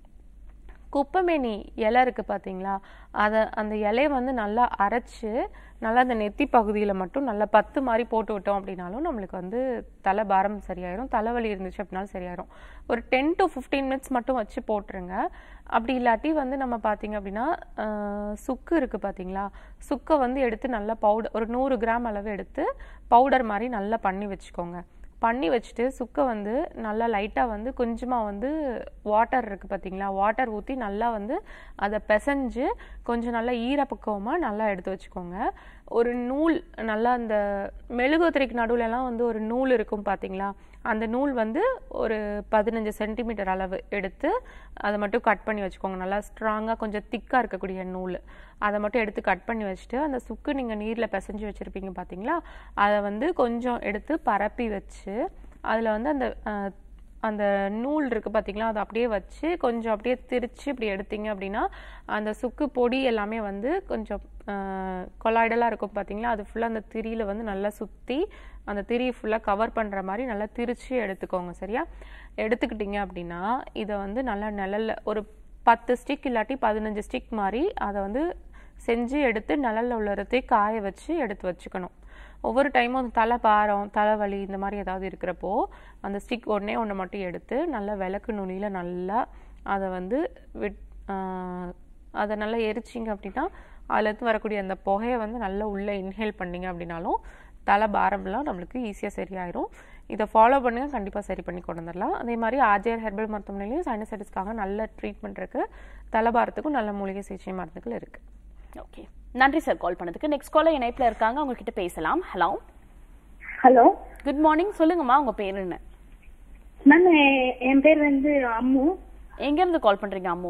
குப்பைமேனி இலை இருக்கு பாத்தீங்களா அதை அந்த இலையை வந்து நல்லா அரைச்சு நல்லா அந்த நெத்தி பகுதியில் மட்டும் நல்லா பத்து மாதிரி போட்டு விட்டோம் அப்படின்னாலும் நம்மளுக்கு வந்து தலை பாரம் சரியாயிரும் தலைவலி இருந்துச்சு அப்படின்னாலும் சரியாயிரும் ஒரு டென் டு ஃபிஃப்டீன் மினிட்ஸ் மட்டும் வச்சு போட்டுருங்க அப்படி இல்லாட்டி வந்து நம்ம பார்த்தீங்க அப்படின்னா ஆஹ், சுக்கு இருக்கு பாத்தீங்களா சுக்கை வந்து எடுத்து நல்லா பவுடர் ஒரு நூறு கிராம் அளவு எடுத்து பவுடர் மாதிரி நல்லா பண்ணி வச்சுக்கோங்க பண்ணி வச்சுட்டு சுக்கை வந்து நல்லா லைட்டாக வந்து கொஞ்சமாக வந்து வாட்டர் இருக்குது பார்த்தீங்களா வாட்டர் ஊற்றி நல்லா வந்து அதை பிசைஞ்சு கொஞ்சம் நல்லா ஈரப்பக்குவமாக நல்லா எடுத்து வச்சுக்கோங்க ஒரு நூல் நல்லா அந்த மெழுகுத்திரைக்கு நடுவுலலாம் வந்து ஒரு நூல் இருக்கும் பார்த்தீங்களா அந்த நூல் வந்து ஒரு பதினஞ்சு சென்டிமீட்டர் அளவு எடுத்து அதை மட்டும் கட் பண்ணி வச்சுக்கோங்க நல்லா ஸ்ட்ராங்காக கொஞ்சம் திக்காக இருக்கக்கூடிய நூல் அதை மட்டும் எடுத்து கட் பண்ணி வச்சுட்டு அந்த சுக்கு நீங்கள் நீரில் பிசைஞ்சு வச்சுருப்பீங்க பார்த்தீங்களா அதை வந்து கொஞ்சம் எடுத்து பரப்பி வச்சு அதில் வந்து அந்த அஹ், அந்த நூல் இருக்கு பார்த்தீங்களா அதை அப்படியே வச்சு கொஞ்சம் அப்படியே திரிச்சு இப்படி எடுத்தீங்க அப்படின்னா அந்த சுக்கு பொடி எல்லாமே வந்து கொஞ்சம் கொலாய்டலாக இருக்கும் பார்த்தீங்களா அது ஃபுல்லாக அந்த திரியில் வந்து நல்லா சுற்றி அந்த திரியை ஃபுல்லாக கவர் பண்ணுற மாதிரி நல்லா திரிச்சு எடுத்துக்கோங்க சரியா எடுத்துக்கிட்டீங்க அப்படின்னா இதை வந்து நல்லா நிழல்ல ஒரு பத்து ஸ்டிக் இல்லாட்டி பதினஞ்சு ஸ்டிக் மாதிரி அதை வந்து செஞ்சு எடுத்து நிழல்ல உள்ளறதே காய வச்சு எடுத்து வச்சுக்கணும் ஒவ்வொரு டைமும் அந்த தலை பாரம் தலைவலி இந்த மாதிரி ஏதாவது இருக்கிறப்போ அந்த ஸ்டிக் ஒன்றே ஒன்று மட்டும் எடுத்து நல்லா விளக்கு நுனியில் நல்லா அதை வந்து விட் ஆஹ் அதை நல்லா எரிச்சிங்க அப்படின்னா அதுலேருந்து வரக்கூடிய அந்த புகையை வந்து நல்லா உள்ளே இன்ஹேல் பண்ணீங்க அப்படின்னாலும் தலை பாரம்லாம் நம்மளுக்கு ஈஸியாக சரியாயிரும் இதை ஃபாலோ பண்ணுங்க கண்டிப்பாக சரி பண்ணி கொண்டு வந்துடலாம் அதே மாதிரி ஆர்ஜிஆர் ஹெர்பல் மருத்துவமனையிலையும் சைனசைட்டிஸ்க்காக நல்ல ட்ரீட்மெண்ட் இருக்குது தலைபாரத்துக்கும் நல்ல மூலிகை சிகிச்சை மருந்துகள் இருக்குது ஓகே நன்றி சார் கால் பண்ணதுக்கு நெக்ஸ்ட் காலர் இணைப்புல இருக்காங்க அவங்க கிட்ட பேசலாம் ஹலோ ஹலோ குட் மார்னிங் சொல்லுங்கம்மா உங்க பேர் என்ன மேம் என் பேர் வந்து அம்மு எங்க இருந்து கால் பண்றீங்க அம்மு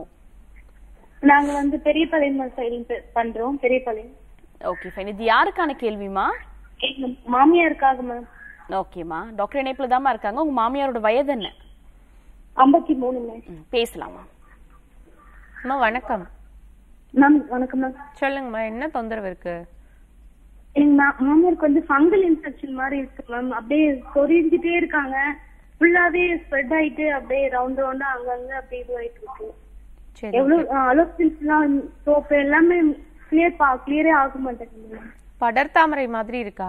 நாங்க வந்து பெரியபாளையம் சைடு பண்றோம் பெரியபாளையம் ஓகே ஃபைன் இது யாருக்கான கேள்விமா எங்க மாமியாருக்காக மேம் ஓகேம்மா டாக்டர் இணைப்புல தாம்மா இருக்காங்க உங்க மாமியாரோட வயது என்ன ஐம்பத்தி மூணு மேம் ம், பேசலாமா அம்மா வணக்கம் மேம் வணக்கம் மேம் சொல்லுங்கம்மா என்ன தொந்தரவு இருக்கு எங்க மா- மாமியாருக்கு வந்து ஃபங்கல் இன்ஃபெக்ஷன் மாதிரி இருக்கு மேம் அப்படியே சொரிஞ்சிட்டே இருக்காங்க ஃபுல்லாவே ஸ்ப்ரெட் ஆயிட்டு அப்படியே ரவுண்ட் ரவுண்டா அங்கங்க அப்படியே இதுவாயிட்டு இருக்கு சரி எவ்வளவு அலோபின்ஸ் எல்லாம் சோப்பு எல்லாமே கிளியர் பா கிளியரே ஆக மாட்டேங்குது மேம் படர்தாமரை மாதிரி இருக்கா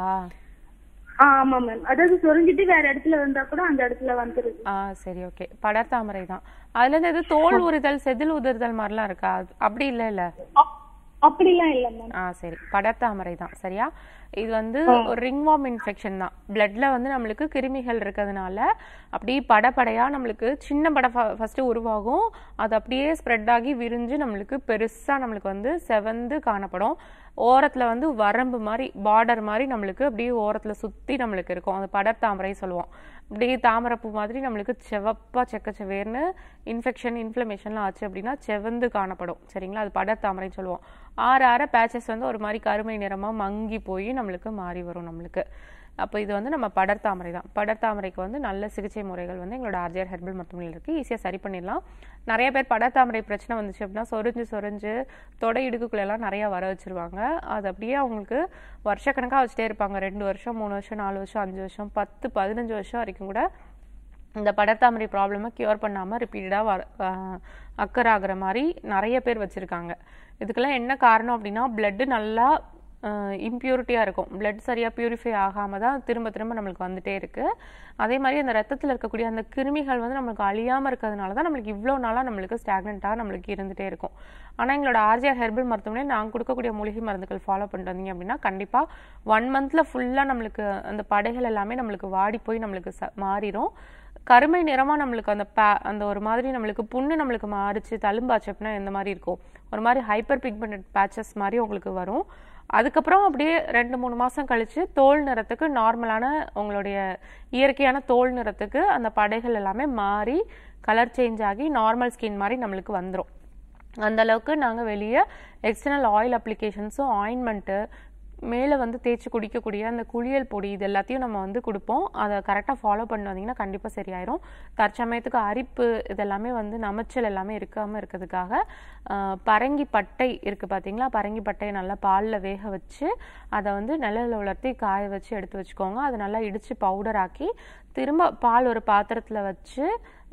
ஆ ஆமா மேம் அதாவது சொரிஞ்சிட்டு வேற இடத்துல வந்தா கூட அந்த இடத்துல வந்துருது ஆ சரி ஓகே படர்தாமரை தான் அதுல இருந்து எது தோல் உரிதல் செதில் உதிர்தல் மாதிரிலாம் இருக்கா அது- அப்படி இல்ல இல்ல அப்- அப்படிலாம் இல்ல மேம் ஆ சரி படர்தாமரை தான் சரியா இது வந்து ஒரு ரிங்வார்ம் இன்ஃபெக்ஷன் தான் பிளட்ல வந்து நம்மளுக்கு கிருமிகள் இருக்கிறதுனால அப்படியே படபடையா நம்மளுக்கு சின்ன பட ஃபர்ஸ்ட் உருவாகும் அது அப்படியே ஸ்ப்ரெட் ஆகி விரிஞ்சு நம்மளுக்கு பெருசா நம்மளுக்கு வந்து செவந்து காணப்படும் ஓரத்துல வந்து வரம்பு மாதிரி பார்டர் மாதிரி நம்மளுக்கு அப்படியே ஓரத்துல சுத்தி நம்மளுக்கு இருக்கும் அது படர்தாமரை சொல்லுவோம் அப்படியே தாமரைப்பூ மாதிரி நம்மளுக்கு செவப்பா செக்க செவேர்னு இன்ஃபெக்ஷன் இன்ஃப்ளமேஷன்லாம் ஆச்சு அப்படின்னா செவந்து காணப்படும் சரிங்களா அது படர்தாமரைன்னு சொல்லுவோம் ஆறு ஆறு பேச்சஸ் வந்து ஒரு மாதிரி கருமை நிறமா மங்கி போய் நம்மளுக்கு மாறி வரும் நம்மளுக்கு அப்போ இது வந்து நம்ம படர்தாமரை தான் படர்தாமரைக்கு வந்து நல்ல சிகிச்சை முறைகள் வந்து எங்களோட ஆர்ஜிஆர் ஹெர்பல் மருத்துவமனையில் இருக்குது ஈஸியாக சரி பண்ணிடலாம் நிறைய பேர் படர்தாமரை பிரச்சனை வந்துச்சு அப்படின்னா சொரிஞ்சு சொரிஞ்சு தொடை இடுக்குக்குள்ளெல்லாம் நிறையா வர வச்சிருவாங்க அது அப்படியே அவங்களுக்கு வருஷக்கணக்காக வச்சுட்டே இருப்பாங்க ரெண்டு வருஷம் மூணு வருஷம் நாலு வருஷம் அஞ்சு வருஷம் பத்து பதினஞ்சு வருஷம் வரைக்கும் கூட இந்த படர்தாமரை ப்ராப்ளமை க்யூர் பண்ணாமல் ரிப்பீட்டடாக வர அக்கர் ஆகுற மாதிரி நிறைய பேர் வச்சுருக்காங்க இதுக்கெல்லாம் என்ன காரணம் அப்படின்னா பிளட்டு நல்லா இம்ப்யூரிட்டியாக இருக்கும் பிளட் சரியாக பியூரிஃபை ஆகாமல் தான் திரும்ப திரும்ப நம்மளுக்கு வந்துட்டே இருக்குது அதே மாதிரி அந்த ரத்தத்தில் இருக்கக்கூடிய அந்த கிருமிகள் வந்து நம்மளுக்கு அழியாமல் இருக்கிறதுனால தான் நம்மளுக்கு இவ்வளோ நாளாக நம்மளுக்கு ஸ்டாக்னண்ட்டாக நம்மளுக்கு இருந்துகிட்டே இருக்கும் ஆனால் எங்களோட ஆர்ஜிஆர் ஹெர்பல் மருத்துவமனை நாங்கள் கொடுக்கக்கூடிய மூலிகை மருந்துகள் ஃபாலோ பண்ணிட்டு வந்தீங்க அப்படின்னா கண்டிப்பாக ஒன் மந்தில் ஃபுல்லாக நம்மளுக்கு அந்த படைகள் எல்லாமே நம்மளுக்கு வாடி போய் நம்மளுக்கு ச மாறிடும் கருமை நிறமாக நம்மளுக்கு அந்த பே அந்த ஒரு மாதிரி நம்மளுக்கு புண்ணு நம்மளுக்கு மாறிச்சு தழும்பாச்சு அப்படின்னா எந்த மாதிரி இருக்கும் ஒரு மாதிரி ஹைப்பர் பிக்மெண்டட் பேச்சஸ் மாதிரி உங்களுக்கு வரும் அதுக்கப்புறம் அப்படியே ரெண்டு மூணு மாதம் கழிச்சு தோல் நிறத்துக்கு நார்மலான உங்களுடைய இயற்கையான தோல் நிறத்துக்கு அந்த படைகள் எல்லாமே மாறி கலர் சேஞ்ச் ஆகி நார்மல் ஸ்கின் மாதிரி நம்மளுக்கு வந்துடும் அந்த அளவுக்கு நாங்கள் வெளியே எக்ஸ்டர்னல் ஆயில் அப்ளிகேஷன்ஸும் ஆயின்மெண்ட்டு மேலே வந்து தேய்ச்சி குடிக்கக்கூடிய அந்த குளியல் பொடி இது எல்லாத்தையும் நம்ம வந்து கொடுப்போம் அதை கரெக்டாக ஃபாலோ பண்ணி வந்தீங்கன்னா கண்டிப்பாக சரியாயிரும் தற்சமயத்துக்கு அரிப்பு இதெல்லாமே வந்து நமைச்சல் எல்லாமே இருக்காமல் இருக்கிறதுக்காக ஆஹ், பரங்கி பட்டை இருக்குது பார்த்தீங்களா பரங்கி பட்டையை நல்லா பாலில் வேக வச்சு அதை வந்து நிழலில் உலர்த்தி காய வச்சு எடுத்து வச்சுக்கோங்க அதை நல்லா இடித்து பவுடர் ஆக்கி திரும்ப பால் ஒரு பாத்திரத்தில் வச்சு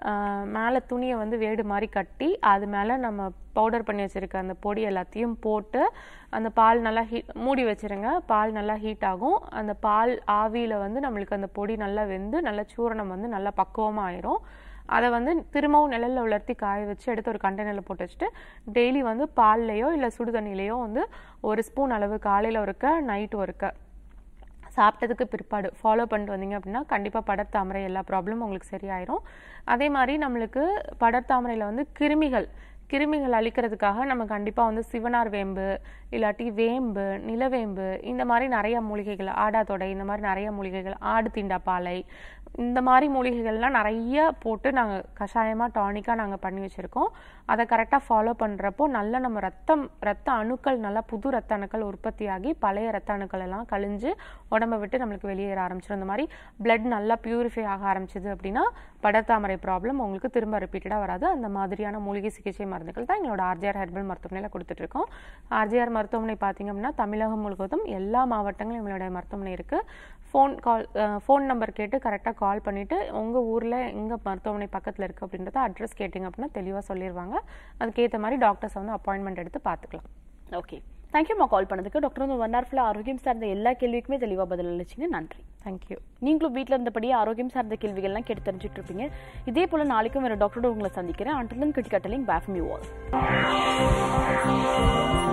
மேலே துணியை வந்து வேடு மாதிரி கட்டி அது மேலே நம்ம பவுடர் பண்ணி வச்சிருக்க அந்த பொடி எல்லாத்தையும் போட்டு அந்த பால் நல்லா ஹீட் மூடி வச்சிருங்க பால் நல்லா ஹீட் ஆகும் அந்த பால் ஆவியில் வந்து நம்மளுக்கு அந்த பொடி நல்லா வெந்து நல்லா சூரணம் வந்து நல்லா பக்குவமாக ஆயிரும் அதை வந்து திரும்பவும் நிழல்ல உலர்த்தி காய வச்சு எடுத்து ஒரு கண்டெய்னரில் போட்டு வச்சுட்டு டெய்லி வந்து பால்லையோ இல்லை சுடு தண்ணிலையோ வந்து ஒரு ஸ்பூன் அளவு காலையில் ஒருக்க நைட்டு ஒருக்க சாப்பிட்டதுக்கு பிற்பாடு ஃபாலோ பண்ணிட்டு வந்தீங்க அப்படின்னா கண்டிப்பாக படர்தாமரை எல்லா ப்ராப்ளமும் உங்களுக்கு சரியாயிரும் அதே மாதிரி நம்மளுக்கு படர்தாமரையில் வந்து கிருமிகள் கிருமிகள் அழிக்கிறதுக்காக நம்ம கண்டிப்பாக வந்து சிவனார் வேம்பு இல்லாட்டி வேம்பு நிலவேம்பு இந்த மாதிரி நிறைய மூலிகைகள் ஆடாத்தொடை இந்த மாதிரி நிறைய மூலிகைகள் ஆடு தீண்டாப்பாலை இந்த மாதிரி மூலிகைகள்லாம் நிறைய போட்டு நாங்கள் கஷாயமாக டானிக்காக நாங்கள் பண்ணி வச்சுருக்கோம் அதை கரெக்டாக ஃபாலோ பண்ணுறப்போ நல்ல நம்ம ரத்தம் ரத்த அணுக்கள் நல்லா புது ரத்த அணுக்கள் உற்பத்தியாகி பழைய ரத்த அணுக்கள் எல்லாம் கழிஞ்சு உடம்பை விட்டு நம்மளுக்கு வெளியேற ஆரம்பிச்சிடும் இந்த மாதிரி பிளட் நல்லா பியூரிஃபை ஆக ஆரம்பிச்சது அப்படின்னா படர்தாமரை ப்ராப்ளம் உங்களுக்கு திரும்ப ரிப்பீட்டடாக வராது அந்த மாதிரியான மூலிகை சிகிச்சை மருந்துகள் தான் எங்களோட ஆர்ஜிஆர் ஹெர்பல் மருத்துவமனையில் கொடுத்துட்ருக்கோம் ஆர்ஜிஆர் மருத்துவமனை பார்த்தீங்க அப்படின்னா தமிழகம் முழுவதும் எல்லா மாவட்டங்களும் எங்களுடைய மருத்துவமனை இருக்குது ஃபோன் கால் ஃபோன் நம்பர் கேட்டு கரெக்டாக கால் பண்ணிவிட்டு உங்கள் ஊரில் எங்கே மருத்துவமனை பக்கத்தில் இருக்குது அப்படின்றத அட்ரஸ் கேட்டிங்க அப்படின்னா தெளிவாக சொல்லிடுவாங்க அதுக்கேற்ற மாதிரி டாக்டர்ஸ் வந்து அப்பாயின்மெண்ட் எடுத்து பார்த்துக்கலாம் ஓகே தேங்க்யூம்மா கால் பண்ணதுக்கு டாக்டர் வந்து ஒன் ஹவர்ஃபுல்லாக ஆரோக்கியம் சார்ந்த எல்லா கேள்விக்குமே தெளிவாக பதில் அளிச்சிங்க நன்றி தேங்க்யூ நீங்களும் வீட்டில் இருந்தபடியே ஆரோக்கியம் சார்ந்த கேள்விகள்லாம் கேட்டு தெரிஞ்சுட்டு இருப்பீங்க இதே போல நாளைக்கும் வேறு டாக்டரோட உங்களை சந்திக்கிறேன் அன்றிலும் கிட்டிக்கட்டலிங் பேஃபம் யூ ஆல்